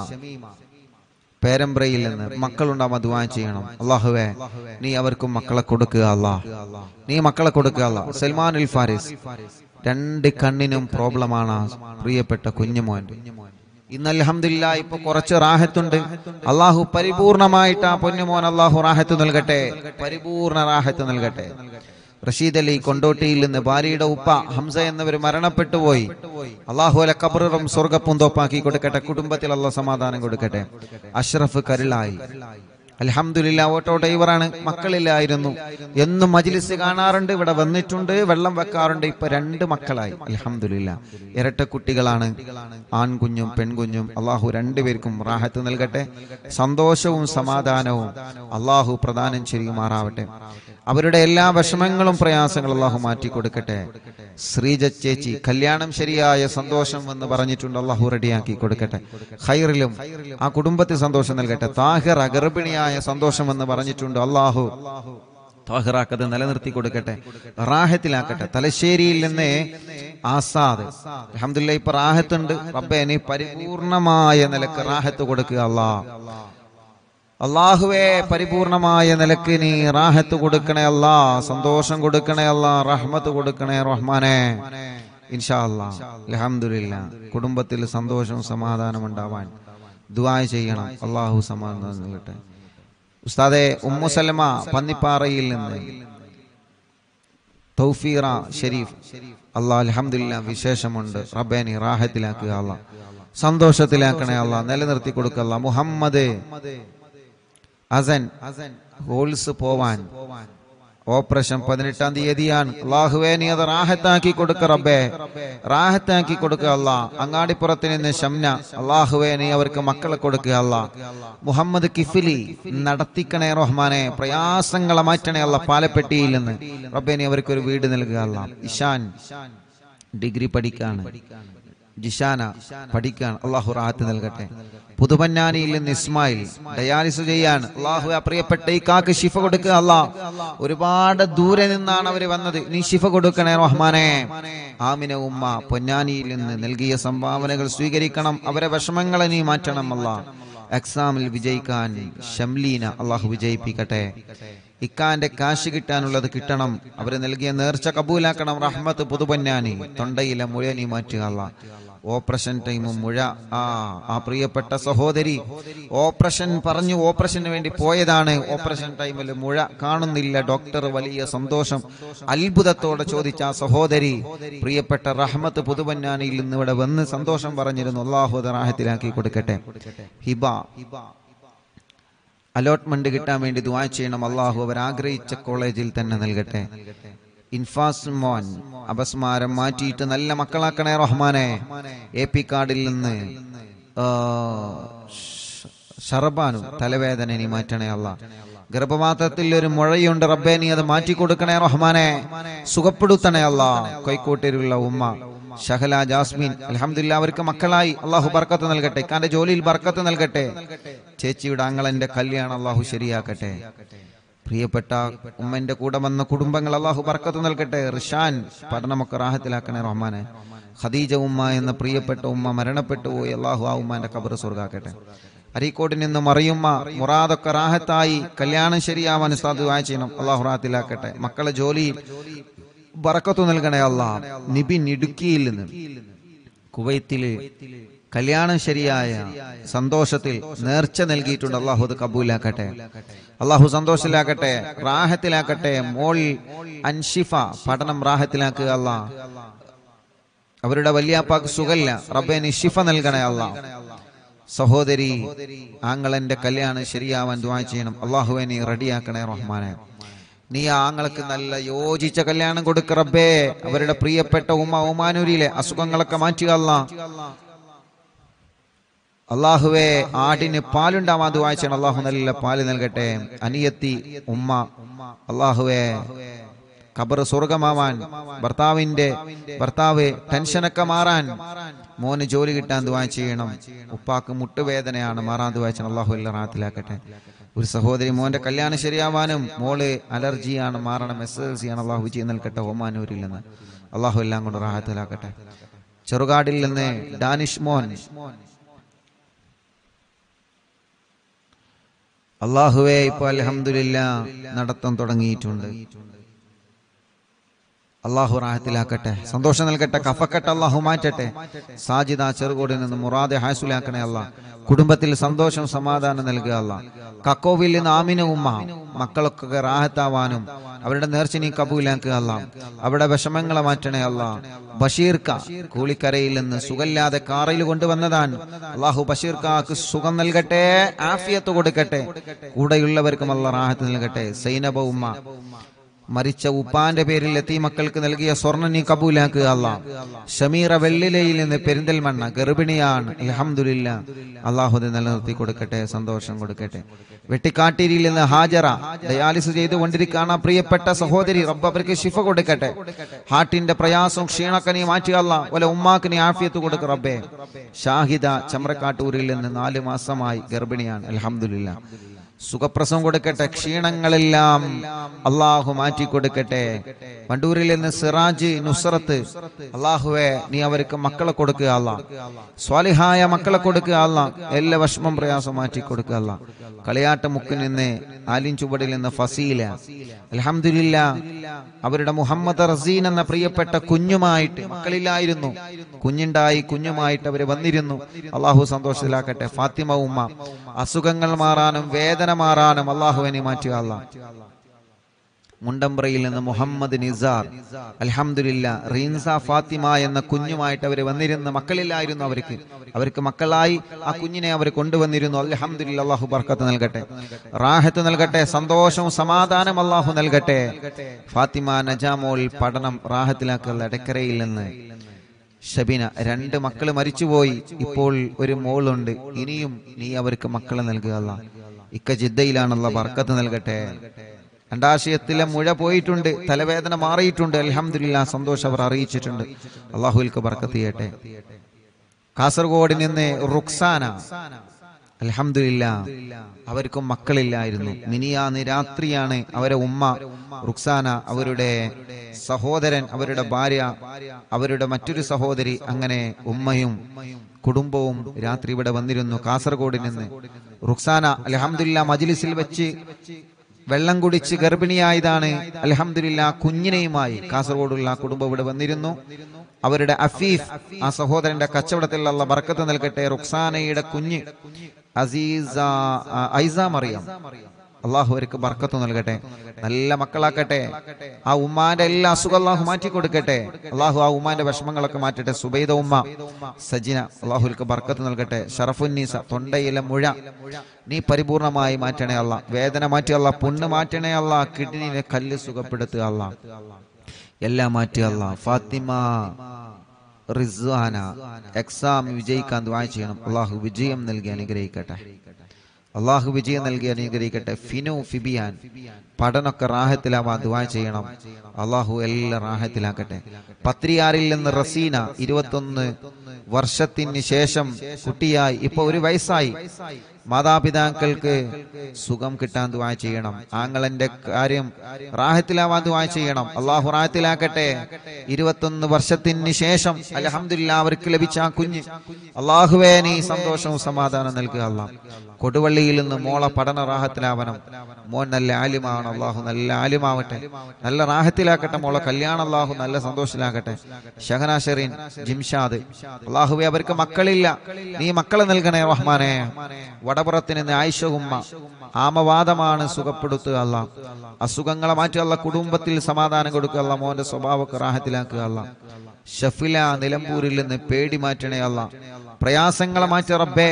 പേരമ്പ്രയിൽ നിന്ന് മക്കളുണ്ടാവുമ്പോൾ ദുആ ചെയ്യണം അള്ളാഹുവേ നീ അവർക്കും മക്കളെ കൊടുക്കുക അല്ലാ നീ മക്കളെ കൊടുക്കുക അല്ലാ സൽമാൻ ഉൽ ഫാരിസ് രണ്ട് കണ്ണിനും പ്രോബ്ലമാണ് ആ പ്രിയപ്പെട്ട കുഞ്ഞുമോൻ ഇന്ന് അൽഹംദുലില്ല ഇപ്പൊ കുറച്ച് റാഹത്തുണ്ട് അള്ളാഹു പരിപൂർണമായിട്ട് ആ പൊന്നുമോൻ അള്ളാഹു റാഹത്ത് നൽകട്ടെ പരിപൂർണ റാഹത്ത് നൽകട്ടെ റഷീദ് അലി കൊണ്ടോട്ടിയിൽ നിന്ന് ഭാര്യയുടെ ഉപ്പ ഹംസ എന്നിവർ മരണപ്പെട്ടു പോയി അള്ളാഹു അല കബറും സ്വർഗപ്പൂന്തോപ്പാക്കി കൊടുക്കട്ടെ കുടുംബത്തിൽ അള്ള സമാധാനം കൊടുക്കട്ടെ അഷ്റഫ് കരുളായി അലഹമില്ല ഓട്ടോ ഡ്രൈവറാണ് മക്കളില്ലായിരുന്നു എന്നും മജിലിസ് കാണാറുണ്ട് ഇവിടെ വന്നിട്ടുണ്ട് വെള്ളം വെക്കാറുണ്ട് ഇപ്പൊ രണ്ട് മക്കളായി അലഹമില്ല ഇരട്ട കുട്ടികളാണ് ആൺകുഞ്ഞും പെൺകുഞ്ഞും അള്ളാഹു രണ്ടുപേർക്കും റാഹത്ത് നൽകട്ടെ സന്തോഷവും സമാധാനവും അള്ളാഹു പ്രദാനം ചെയ്യുമാറാവട്ടെ അവരുടെ എല്ലാ വിഷമങ്ങളും പ്രയാസങ്ങളും അള്ളാഹു മാറ്റി കൊടുക്കട്ടെ ശ്രീജ ചേച്ചി കല്യാണം ശരിയായ സന്തോഷം എന്ന് പറഞ്ഞിട്ടുണ്ട് അള്ളാഹു റെഡിയാക്കി കൊടുക്കട്ടെ ഹൈറിലും ആ കുടുംബത്തിൽ സന്തോഷം നൽകട്ടെ താഹിർ അഗർഭിണിയായ സന്തോഷം എന്ന് പറഞ്ഞിട്ടുണ്ട് അള്ളാഹു താഹിറാക്കത് നിലനിർത്തി കൊടുക്കട്ടെ റാഹത്തിലാക്കട്ടെ തലശ്ശേരിയിൽ നിന്ന് ആസാദ് അലഹമില്ല ഇപ്പൊ റാഹത്തുണ്ട് റബ്ബെ നീ പരിപൂർണമായ നിലക്ക് റാഹത്ത് കൊടുക്കുക അല്ലാ അള്ളാഹുവേ പരിപൂർണമായ നിലക്ക് നീ റാഹത്ത് കൊടുക്കണേ അല്ലാ സന്തോഷം കൊടുക്കണേ അല്ലാ റഹ്മത്ത് കൊടുക്കണേ റഹ്മാനെ ഇൻഷാ അല്ലാ അലഹമില്ല കുടുംബത്തിൽ സന്തോഷവും സമാധാനം ഉണ്ടാവാൻ ദുആ ചെയ്യണം അള്ളാഹു സമാധാനം നൽകട്ടെ ഉസ്താദെ ഉമ്മുസലമ പന്നിപ്പാറയിൽ നിന്ന് തൗഫീറ ഷെരീഫ് അള്ളാഹ് അലഹമില്ല വിശേഷമുണ്ട് റബ്ബേനി റാഹത്തിലാക്കുക അല്ല സന്തോഷത്തിലാക്കണേ അല്ല നിലനിർത്തി കൊടുക്കല്ല മുഹമ്മദ് അസൻ ഹോൾസ് പോവാൻ ഓപ്പറേഷൻ പതിനെട്ടാം തീയതിയാണ് അള്ളാഹുവേ നീ അത് റാഹത്താക്കി കൊടുക്ക റബ്ബേ റാഹത്താക്കി കൊടുക്കുക അല്ല അങ്ങാടിപ്പുറത്ത് നിന്ന് ഷംന അള്ളാഹുവേ നീ അവർക്ക് മക്കളെ കൊടുക്കുക അല്ല മുഹമ്മദ് കിഫിലി നടത്തിക്കണേ റഹ്മാനെ പ്രയാസങ്ങളെ മാറ്റണേ അല്ല പാലപ്പെട്ടിയിൽ നിന്ന് റബ്ബേ നീ അവർക്ക് ഒരു വീട് നൽകുക അല്ല ഇഷാൻ ഡിഗ്രി പഠിക്കാണ് ജിഷാന പഠിക്കാൻ അള്ളാഹു റാഹത്ത് നൽകട്ടെ പുതുപന്നാനിയിൽ നിന്ന് ഇസ്മായിൽ ഡയാലിസ് ചെയ്യാൻ അള്ളാഹു ആ പ്രിയപ്പെട്ട ഈ കാക്ക് ശിഫ കൊടുക്കുക അല്ലാ ഒരുപാട് ദൂരെ നിന്നാണ് അവർ വന്നത് നീ ശിഫ കൊടുക്കണേ റഹ്മാനെ ആമിന ഉമ്മ പൊന്നാനിയിൽ നിന്ന് നൽകിയ സംഭാവനകൾ സ്വീകരിക്കണം അവരെ വിഷമങ്ങളെ നീ മാറ്റണം അല്ലാ എക്സാമിൽ വിജയിക്കാൻ ഷംലീന അള്ളാഹു വിജയിപ്പിക്കട്ടെ ഇക്കാന്റെ കാശ് കിട്ടാനുള്ളത് കിട്ടണം അവര് നൽകിയ നേർച്ച കബൂലാക്കണം റഹ്മത്ത് പുതുപന്നാനി തൊണ്ടയിലെ മുഴ നീ മാറ്റുക അല്ലാ ഓപ്പറേഷൻ ടൈമും മുഴ ആ ആ പ്രിയപ്പെട്ട സഹോദരി ഓപ്പറേഷൻ പറഞ്ഞു ഓപ്പറേഷന് വേണ്ടി പോയതാണ് ഓപ്പറേഷൻ ടൈമിൽ മുഴ കാണുന്നില്ല ഡോക്ടർ വലിയ സന്തോഷം അത്ഭുതത്തോടെ ചോദിച്ച ആ സഹോദരി പ്രിയപ്പെട്ട റഹ്മത്ത് പുതുപന്നാനിയിൽ നിന്ന് ഇവിടെ വന്ന് സന്തോഷം പറഞ്ഞിരുന്നു അള്ളാഹു റാഹത്തിലാക്കി കൊടുക്കട്ടെ ഹിബ അലോട്ട്മെന്റ് കിട്ടാൻ വേണ്ടി ദുആ ചെയ്യണം അള്ളാഹു അവർ ആഗ്രഹിച്ച കോളേജിൽ തന്നെ നൽകട്ടെ ഇൻഫാസ് മോൻ അപസ്മാരം മാറ്റിയിട്ട് നല്ല മക്കളാക്കണേ റഹ്മാനെ എ പി കാർഡിൽ നിന്ന് ആ, ഷ- ഷർബാനു തലവേദന ഇനി മാറ്റണേ അല്ല ഗർഭപാത്രത്തിൽ ഒരു മുഴയുണ്ട് റബ്ബേ നീ അത് മാറ്റി കൊടുക്കണേ റഹ്മാനെ സുഖപ്പെടുത്തണേ അല്ല കൈക്കോട്ടിലുള്ള ഉമ്മ ഷഹല ജാസ്മിൻ അലഹമില്ല അവർക്ക് മക്കളായി അള്ളാഹു ബർക്കത്ത് നൽകട്ടെ ഇക്കാന്റെ ജോലിയിൽ ബർക്കത്ത് നൽകട്ടെ ചേച്ചിയുടെ ആങ്ങളന്റെ കല്യാണം അള്ളാഹു ശരിയാക്കട്ടെ പ്രിയപ്പെട്ട ഉമ്മന്റെ കൂടെ വന്ന കുടുംബങ്ങൾ അള്ളാഹു ബർക്കത്ത് നൽകട്ടെ റിഷാൻ പഠനമൊക്കെ റാഹത്തിലാക്കണേ റഹ്മാനെ ഖദീജ ഉമ്മ എന്ന പ്രിയപ്പെട്ട ഉമ്മ മരണപ്പെട്ടു പോയി അള്ളാഹു ആ ഉമ്മാന്റെ കബർ സ്വർഗാക്കട്ടെ അരീക്കോട്ടിൽ നിന്ന് മറിയുമ്മ മുറാദൊക്കെ റാഹത്തായി കല്യാണം ശരിയാവാൻ സാധുവായ ചെയ്യണം അള്ളാഹു റാഹത്തിലാക്കട്ടെ മക്കളെ ജോലിയിൽ ബറക്കത്തു നൽകണേ അല്ലാ നിബിൻ ഇടുക്കിയിൽ നിന്ന് കുവൈത്തില് കല്യാണം ശരിയായ സന്തോഷത്തിൽ നേർച്ച നൽകിയിട്ടുണ്ട് അള്ളാഹു അത് കബൂലാക്കട്ടെ അള്ളാഹു സന്തോഷത്തിലാക്കട്ടെ റാഹത്തിലാക്കട്ടെ മോൾ അൻഷിഫ പഠനം റാഹത്തിലാക്കുക അല്ലാ അവരുടെ വലിയാപ്പാക്ക് സുഖല്ല റബ്ബെ നീ ഷിഫ നൽകണേ അല്ലാ സഹോദരി ആങ്ങളന്റെ കല്യാണം ശരിയാവാൻ ദ്വാ ചെയ്യണം അള്ളാഹുവെ നീ റെഡിയാക്കണേ റഹ്മാനെ നീ ആ ആങ്ങൾക്ക് നല്ല യോജിച്ച കല്യാണം കൊടുക്ക റബ്ബേ അവരുടെ പ്രിയപ്പെട്ട ഉമ്മ ഉമാനൂരിലെ അസുഖങ്ങളൊക്കെ മാറ്റുക അല്ലാ അള്ളാഹുവെ ആടിന് പാലുണ്ടാവാൻ ദ്വാ ചെയ്യണം അള്ളാഹു നല്ല പാല് നൽകട്ടെ അനിയത്തി ഉമ്മ അള്ളാഹുവെ ഖബർ സ്വർഗമാവാൻ ഭർത്താവിന്റെ ഭർത്താവ് ടെൻഷനൊക്കെ മാറാൻ മോന് ജോലി കിട്ടാൻ ദുവാ ചെയ്യണം ഉപ്പാക്ക് മുട്ടുവേദനയാണ് മാറാൻ ദുവാ ചെയ്യണം അള്ളാഹു എല്ലാം റാത്തിലാക്കട്ടെ ഒരു സഹോദരി മോന്റെ കല്യാണം ശരിയാവാനും മോള് അലർജിയാണ് മാറണം എസ് എൽ സി ആണ് അള്ളാഹു വിജയം നൽകട്ടെ ഒമാനൂരിൽ നിന്ന് അള്ളാഹു എല്ലാം കൊണ്ട് റാഹത്തിലാക്കട്ടെ ചെറുകാടിൽ നിന്ന് ഡാനിഷ് മോൻ അള്ളാഹുവെ ഇപ്പൊ അലഹമില്ല നടത്തം തുടങ്ങിയിട്ടുണ്ട് അള്ളാഹു റാഹത്തിലാക്കട്ടെ സന്തോഷം നൽകട്ടെ കഫക്കെട്ട് അള്ളാഹു മാറ്റട്ടെ സാജിദ ചെറുകോടിൽ നിന്ന് മുറാദെ ഹാസുലാക്കണേ അല്ല കുടുംബത്തിൽ സന്തോഷം സമാധാനം നൽകുക അല്ല കക്കോവിൽ നിന്ന് ആമിന ഉമ്മ മക്കളൊക്കെ റാഹത്താവാനും അവരുടെ നേർച്ച നീ കബൂലാക്കുക അല്ല അവരുടെ വിഷമങ്ങളെ മാറ്റണേ അല്ല ബഷീർക്ക കൂളിക്കരയിൽ നിന്ന് സുഖമില്ലാതെ കാറിൽ കൊണ്ടുവന്നതാണ് അള്ളാഹു ബഷീർക്കാക്ക് സുഖം നൽകട്ടെ ആഫിയത്ത് കൊടുക്കട്ടെ കൂടെയുള്ളവർക്കും അല്ല റാഹത്ത് നൽകട്ടെ സൈനബ ഉമ്മ മരിച്ച ഉപ്പാന്റെ പേരിൽ എത്തി മക്കൾക്ക് നൽകിയ സ്വർണ്ണ നീ കബൂലാക്കുക അല്ല ഷമീറ വെള്ളിലയിൽ നിന്ന് പെരിന്തൽമണ്ണ ഗർഭിണിയാണ് അലഹമുല്ല അള്ളാഹുദ് നിലനിർത്തി കൊടുക്കട്ടെ സന്തോഷം കൊടുക്കട്ടെ വെട്ടിക്കാട്ടിരിയിൽ നിന്ന് ഹാജറ ഡയാലിസ് ചെയ്തുകൊണ്ടിരിക്കുകയാണ് ആ പ്രിയപ്പെട്ട സഹോദരി റബ്ബ് അവർക്ക് ശിഫ കൊടുക്കട്ടെ ഹാർട്ടിന്റെ പ്രയാസവും ക്ഷീണൊക്കെ നീ മാറ്റുക അല്ല ഒല ഉമ്മാക്ക് നീ ആഫിയത്ത് കൊടുക്ക റബ്ബേ ഷാഹിദ ചമ്രക്കാട്ടൂരിൽ നിന്ന് നാല് മാസമായി ഗർഭിണിയാണ് അലഹമുല്ല സുഖപ്രസവം കൊടുക്കട്ടെ ക്ഷീണങ്ങളെല്ലാം അള്ളാഹു മാറ്റി കൊടുക്കട്ടെ വണ്ടൂരിൽ നിന്ന് സിറാജ് നുസ്രത്ത് അള്ളാഹുവെ നീ അവർക്ക് മക്കളെ കൊടുക്കുക അല്ല സ്വാലിഹായ മക്കളെ കൊടുക്കുക അല്ല എല്ലാ വിഷമം പ്രയാസം മാറ്റി കൊടുക്കുക അല്ല കളിയാട്ട മുക്കിൽ നിന്ന് ആലിൻ ചുവടിൽ നിന്ന് ഫസീല അലഹമില്ല അവരുടെ മുഹമ്മദ് റസീൻ എന്ന പ്രിയപ്പെട്ട കുഞ്ഞുമായിട്ട് മക്കളില്ലായിരുന്നു കുഞ്ഞുണ്ടായി കുഞ്ഞുമായിട്ട് അവര് വന്നിരുന്നു അള്ളാഹു സന്തോഷത്തിലാക്കട്ടെ ഫാത്തിമ ഉമ്മ അസുഖങ്ങൾ മാറാനും വേദന മാറാനും അള്ളാഹുവിനെ മാറ്റുക അല്ല മുണ്ടമ്പ്രയിൽ നിന്ന് മുഹമ്മദ് നിസാർ അൽഹംദുലില്ല റീൻസ ഫാത്തിമ എന്ന കുഞ്ഞുമായിട്ട് അവർ വന്നിരുന്ന മക്കളില്ലായിരുന്നു അവർക്ക് അവർക്ക് മക്കളായി ആ കുഞ്ഞിനെ അവർ കൊണ്ടുവന്നിരുന്നു അൽഹംദുലില്ല അള്ളാഹു ബർക്കത്ത് നൽകട്ടെ റാഹത്ത് നൽകട്ടെ സന്തോഷവും സമാധാനം അള്ളാഹു നൽകട്ടെ ഫാത്തിമ നജാമോൾ പഠനം റാഹത്തിലാക്കൽ എടക്കരയിൽ നിന്ന് ഷബിന രണ്ട് മക്കള് മരിച്ചുപോയി ഇപ്പോൾ ഒരു മോളുണ്ട് ഇനിയും നീ അവർക്ക് മക്കളെ നൽകുക അല്ലാ. ഇക്ക ജിദ്ദയിലാണുള്ള ബർക്കത്ത് നൽകട്ടെ അണ്ടാശയത്തിലെ മുഴ പോയിട്ടുണ്ട് തലവേദന മാറിയിട്ടുണ്ട് അലഹമില്ല സന്തോഷം അവർ അറിയിച്ചിട്ടുണ്ട് അള്ളാഹുൽക്ക് ബർക്കത്ത് ചെയ്യട്ടെ കാസർഗോഡ് നിന്ന് റുക്സാന അലഹമില്ല അവർക്കും മക്കളില്ലായിരുന്നു മിനിയാന്ന് രാത്രിയാണ് അവരെ ഉമ്മ റുക്സാന അവരുടെ സഹോദരൻ അവരുടെ ഭാര്യ അവരുടെ മറ്റൊരു സഹോദരി അങ്ങനെ ഉമ്മയും കുടുംബവും രാത്രി ഇവിടെ വന്നിരുന്നു കാസർഗോഡ് നിന്ന് റുക്സാന അലഹമില്ല മജിലിസിൽ വെച്ച് വെള്ളം കുടിച്ച് ഗർഭിണിയായതാണ് അലഹമില്ല കുഞ്ഞിനെയുമായി കാസർഗോഡുള്ള കുടുംബം ഇവിടെ വന്നിരുന്നു അവരുടെ അഫീഫ് ആ സഹോദരന്റെ കച്ചവടത്തിലുള്ള ബർക്കത്ത് നൽകട്ടെ റുക്സാനയുടെ കുഞ്ഞ് അസീസ ആ, ഐസ മറിയം അള്ളാഹു അവർക്ക് ബർക്കത്ത് നൽകട്ടെ നല്ല മക്കളാക്കട്ടെ ആ ഉമ്മാന്റെ എല്ലാ അസുഖം അള്ളാഹു മാറ്റി കൊടുക്കട്ടെ അള്ളാഹു ആ ഉമ്മാന്റെ വിഷമങ്ങളൊക്കെ മാറ്റട്ടെ സുബൈദ ഉമ്മ സജിന അള്ളാഹുൽക്ക് ബർക്കത്ത് നൽകട്ടെ ഷറഫുന്നീസ തൊണ്ടയിലെ മുഴ നീ പരിപൂർണമായി മാറ്റണേ അല്ല വേദന മാറ്റി അല്ല പുണ്ണ് മാറ്റണേ അല്ല കിഡ്നിനെ കല്ല് സുഖപ്പെടുത്തുക അല്ല എല്ലാം മാറ്റി അല്ല ഫാത്തിമ റിസ്വാന എക്സാം വിജയിക്കാൻ ദ്വാ ചെയ്യണം അള്ളാഹു വിജയം നൽകി അനുഗ്രഹിക്കട്ടെ അള്ളാഹു വിജയം നൽകി അനുഗ്രഹിക്കട്ടെ ഫിനു ഫിബിയാൻ പഠനമൊക്കെ റാഹത്തിലാവാൻ ദുവാ ചെയ്യണം അള്ളാഹു എല്ലാം റാഹത്തിലാക്കട്ടെ പത്രിയാറിൽ നിന്ന് റസീന ഇരുപത്തൊന്ന് വർഷത്തിന് ശേഷം കുട്ടിയായി ഇപ്പൊ ഒരു വയസ്സായി മാതാപിതാക്കൾക്ക് സുഖം കിട്ടാൻ ദുവാ ചെയ്യണം ആങ്ങളന്റെ കാര്യം റാഹത്തിലാവാൻ ദുവാ ചെയ്യണം അള്ളാഹു റാഹത്തിലാക്കട്ടെ ഇരുപത്തൊന്ന് വർഷത്തിന് ശേഷം അലഹമില്ല അവർക്ക് ലഭിച്ച ആ കുഞ്ഞ് അള്ളാഹുവേ നീ സന്തോഷവും സമാധാനം നൽകുക അല്ല കൊടുവള്ളിയിൽ നിന്ന് മോളെ പഠന റാഹത്തിലാവണം മോൻ നല്ല ആലിമാണ് അള്ളാഹു നല്ല ആലിമാവട്ടെ നല്ല റാഹത്തിലാക്കട്ടെ മോളെ കല്യാണം അള്ളാഹു നല്ല സന്തോഷത്തിലാക്കട്ടെ ഷഹന ഷെറീൻ ജിംഷാദ് അള്ളാഹുവെ അവർക്ക് മക്കളില്ല നീ മക്കളെ നൽകണേ റഹ്മാനെ വടപുറത്തിന് നിന്ന് ആയിഷ ഉമ്മ ആമവാദമാണ് സുഖപ്പെടുത്തുക അല്ല അസുഖങ്ങളെ മാറ്റി അല്ല കുടുംബത്തിൽ സമാധാനം കൊടുക്കുക അല്ല മോന്റെ സ്വഭാവമൊക്കെ റാഹത്തിലാക്കുക അല്ല ഷഫില നിലമ്പൂരിൽ നിന്ന് പേടി മാറ്റണേ അല്ല പ്രയാസങ്ങളെ മാറ്റി റബ്ബേ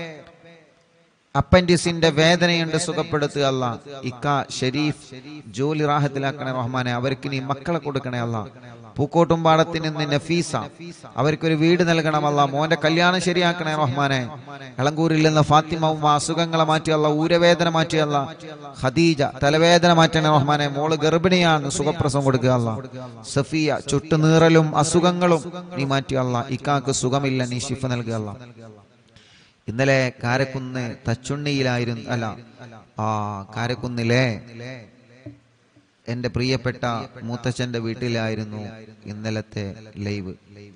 അപ്പൻഡിസിന്റെ വേദനയുണ്ട് സുഖപ്പെടുത്തുക അല്ല ഇക്ക ഷെരീഫ് ജോലി റാഹത്തിലാക്കണേ റഹ്മാനെ അവർക്ക് നീ മക്കളെ കൊടുക്കണേ അല്ല പൂക്കോട്ടും പാടത്തിന് നിന്ന് നഫീസ അവർക്കൊരു വീട് നൽകണമല്ല മോന്റെ കല്യാണം ശരിയാക്കണേ റഹ്മാനെ ഇളങ്കൂരിൽ നിന്ന് ഫാത്തിമ ഉമ്മ അസുഖങ്ങളെ മാറ്റിയല്ല ഊരവേദന മാറ്റിയല്ല ഖദീജ തലവേദന മാറ്റണേ റഹ്മാനെ മോള് ഗർഭിണിയാണ് സുഖപ്രസവം കൊടുക്കുക അല്ല സഫിയ ചുട്ടുനീറലും അസുഖങ്ങളും നീ മാറ്റിയല്ല ഇക്കാക്ക് സുഖമില്ല നീ ഷിഫ നൽകുക അല്ല ഇന്നലെ കാരക്കുന്ന് തച്ചുണ്ണിയിലായിരുന്നു അല്ല ആ കാരക്കുന്നിലെ എന്റെ പ്രിയപ്പെട്ട മൂത്തച്ഛന്റെ വീട്ടിലായിരുന്നു ഇന്നലത്തെ ലൈവ്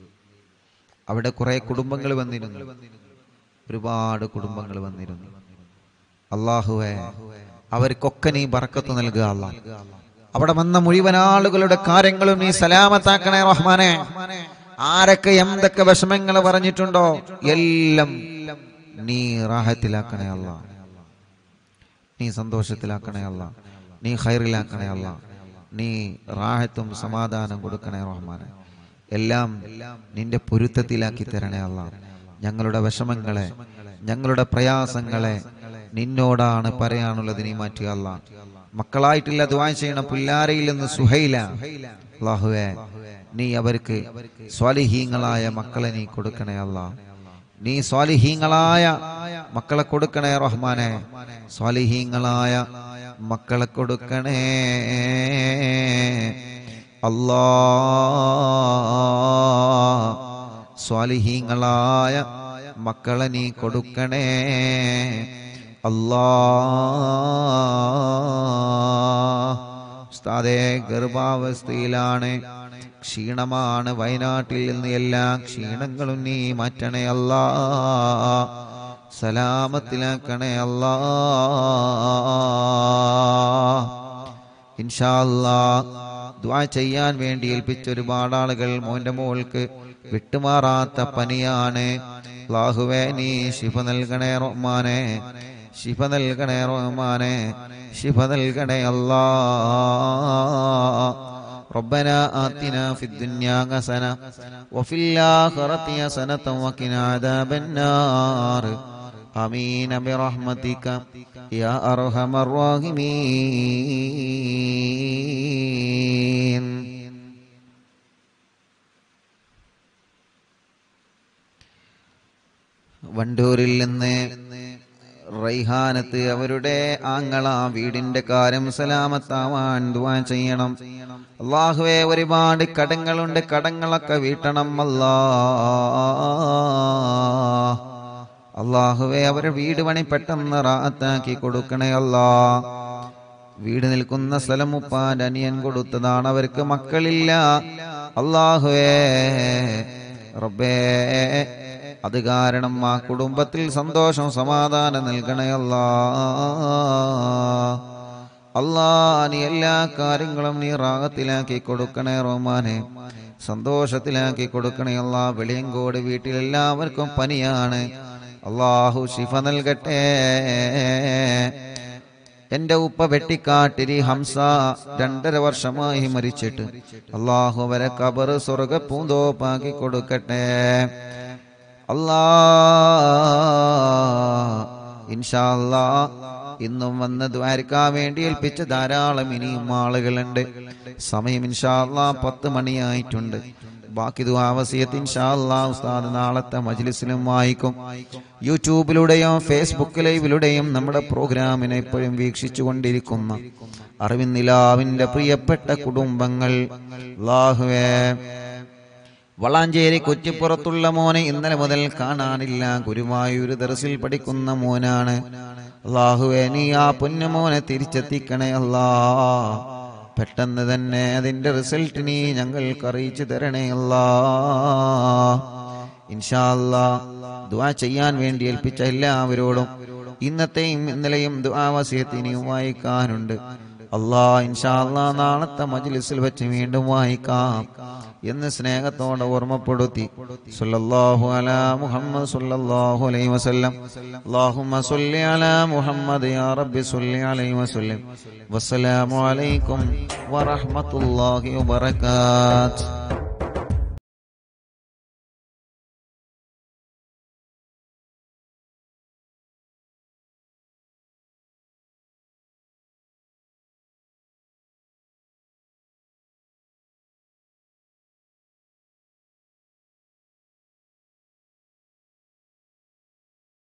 അവിടെ കുറെ കുടുംബങ്ങൾ വന്നിരുന്നു ഒരുപാട് കുടുംബങ്ങൾ വന്നിരുന്നു അള്ളാഹുവെ അവർക്കൊക്കെ നീ ബർക്കത്ത് നൽകുക അല്ല അവിടെ വന്ന മുഴുവൻ ആളുകളുടെ കാര്യങ്ങളും നീ സലാമത്താക്കണേ റഹ്മാനെ ആരൊക്കെ എന്തൊക്കെ വിഷമങ്ങൾ പറഞ്ഞിട്ടുണ്ടോ എല്ലാം നീ റാഹത്തിലാക്കണേ അല്ല നീ സന്തോഷത്തിലാക്കണേ അല്ല നീ ഹൈറിലാക്കണേ അല്ല നീ റാഹത്തും സമാധാനം കൊടുക്കണേ റഹ്മാനെ എല്ലാം നിന്റെ പൊരുത്തത്തിലാക്കി തരണേ അല്ല ഞങ്ങളുടെ വിഷമങ്ങളെ ഞങ്ങളുടെ പ്രയാസങ്ങളെ നിന്നോടാണ് പറയാനുള്ളത് നീ മാറ്റുക അല്ല മക്കളായിട്ടില്ല ദ്വാ ചെയ്യണം പുല്ലാരയിൽ നിന്ന് സുഹൈല അല്ലാഹുവേ നീ അവർക്ക് സ്വാലിഹീങ്ങളായ മക്കളെ നീ കൊടുക്കണേ അല്ല നീ സ്വാലിഹീങ്ങളായ മക്കളെ കൊടുക്കണേ റഹ്മാനെ സ്വാലിഹീങ്ങളായ മക്കളെ കൊടുക്കണേ അല്ലാ സ്വാലിഹീങ്ങളായ മക്കളെ നീ കൊടുക്കണേ അല്ലാ ഉസ്താദേ ഗർഭാവസ്ഥയിലാണ് ക്ഷീണമാണ് വയനാട്ടിൽ നിന്ന് എല്ലാ ക്ഷീണങ്ങളും നീ മാറ്റണേ അല്ലാ സലാമത്തിലാക്കണേ അല്ലാ ഇൻഷാല്ലാ ദ്വാ ചെയ്യാൻ വേണ്ടി ഏൽപ്പിച്ച ഒരുപാട് ആളുകൾ മോന്റെ മോൾക്ക് വിട്ടുമാറാത്ത പനിയാണ് ലാഹുവേ നീ ശിഫ നൽകണേ റഹ്മാനെ ശിഫ നൽകണേ റഹ്മാനെ ശിഫ നൽകണേ അല്ലാ ربنا آتنا في الدنيا حسنة وفي الآخرة حسنة وقنا عذاب النار آمين برحمتك يا أرحم الراحمين വണ്ടൂരിൽ നിന്ന് റൈഹാനത്ത് അവരുടെ ആങ്ങള വീടിന്റെ കാര്യം സലാമത്താവാൻ ദുവാ ചെയ്യണം അള്ളാഹുവെ ഒരുപാട് കടങ്ങളുണ്ട് കടങ്ങളൊക്കെ വീട്ടണം അല്ലാ അള്ളാഹുവെ അവരുടെ വീട് പണി പെട്ടെന്ന് റാത്താക്കി കൊടുക്കണേ അല്ലാ വീട് നിൽക്കുന്ന സ്ഥലം ഉപ്പാന്റെ അനിയൻ കൊടുത്തതാണ് അവർക്ക് മക്കളില്ല അള്ളാഹുവേ റബ്ബേ അത് കാരണം ആ കുടുംബത്തിൽ സന്തോഷം സമാധാനം നൽകണേ അല്ലാ അല്ലാ നീ എല്ലാ കാര്യങ്ങളും നീ റാഗത്തിലാക്കി കൊടുക്കണേ റോമാനെ സന്തോഷത്തിലാക്കി കൊടുക്കണേ അല്ലാ വെളിയങ്കോട് വീട്ടിൽ എല്ലാവർക്കും പനിയാണ് അള്ളാഹു ശിഫ നൽകട്ടെ എന്റെ ഉപ്പ വെട്ടിക്കാട്ടിരി ഹംസ രണ്ടര വർഷമായി മരിച്ചിട്ട് അള്ളാഹു അവരെ കബറ് സ്വർഗ പൂന്തോപ്പാക്കി കൊടുക്കട്ടെ അല്ലാ ഇൻഷാ അല്ലാ ഇന്നും വന്ന് ദ്വാരക്കാൻ വേണ്ടി ഏൽപ്പിച്ച ധാരാളം ഇനിയും ആളുകളുണ്ട് സമയം ഇൻഷാ അല്ലാ പത്ത് മണിയായിട്ടുണ്ട് ബാക്കി ദുആവസിയത്ത് ഇൻഷാ അല്ലാ ഉസ്താദ് നാളത്തെ മജ്ലിസിലും വായിക്കും യൂട്യൂബിലൂടെയും ഫേസ്ബുക്ക് ലൈവിലൂടെയും നമ്മുടെ പ്രോഗ്രാമിനെ എപ്പോഴും വീക്ഷിച്ചു കൊണ്ടിരിക്കുന്ന അറിവിൻ നിലാവിന്റെ പ്രിയപ്പെട്ട കുടുംബങ്ങൾ അല്ലാഹുവേ വളാഞ്ചേരി കുറ്റിപ്പുറത്തുള്ള മോനെ ഇന്നലെ മുതൽ കാണാനില്ല ഗുരുവായൂർ ദർസിൽ പഠിക്കുന്ന മോനാണ് അള്ളാഹുവേ നീ ആ പൊന്നുമോനെ തിരിച്ചെത്തിക്കണേ അല്ലാ പെട്ടെന്ന് തന്നെ അതിന്റെ റിസൾട്ട് നീ ഞങ്ങൾക്ക് അറിയിച്ചു തരണേ അല്ലാ ഇൻഷാ അല്ലാ ദുആ ചെയ്യാൻ വേണ്ടി ഏൽപ്പിച്ച എല്ലാവരോടും ഇന്നത്തെയും ഇന്നലെയും ദുആവസ്യത്തിനെയും വായിക്കാനുണ്ട് അള്ളാ ഇൻഷാ അള്ളാ നാളത്തെ മജ്ലിസിൽ വെച്ച് വീണ്ടും വായിക്കാം എന്ന് സ്നേഹത്തോടെ ഓർമ്മപ്പെടുത്തി സല്ലല്ലാഹു അലാ മുഹമ്മദ് സല്ലല്ലാഹു അലൈഹി വസല്ലം അല്ലാഹുമ്മ സല്ലി അലാ മുഹമ്മദ് യാ റബ്ബി സല്ലി അലൈഹി വസല്ലം വസ്സലാമു അലൈക്കും വറഹ്മത്തുള്ളാഹി വബറകാതുഹു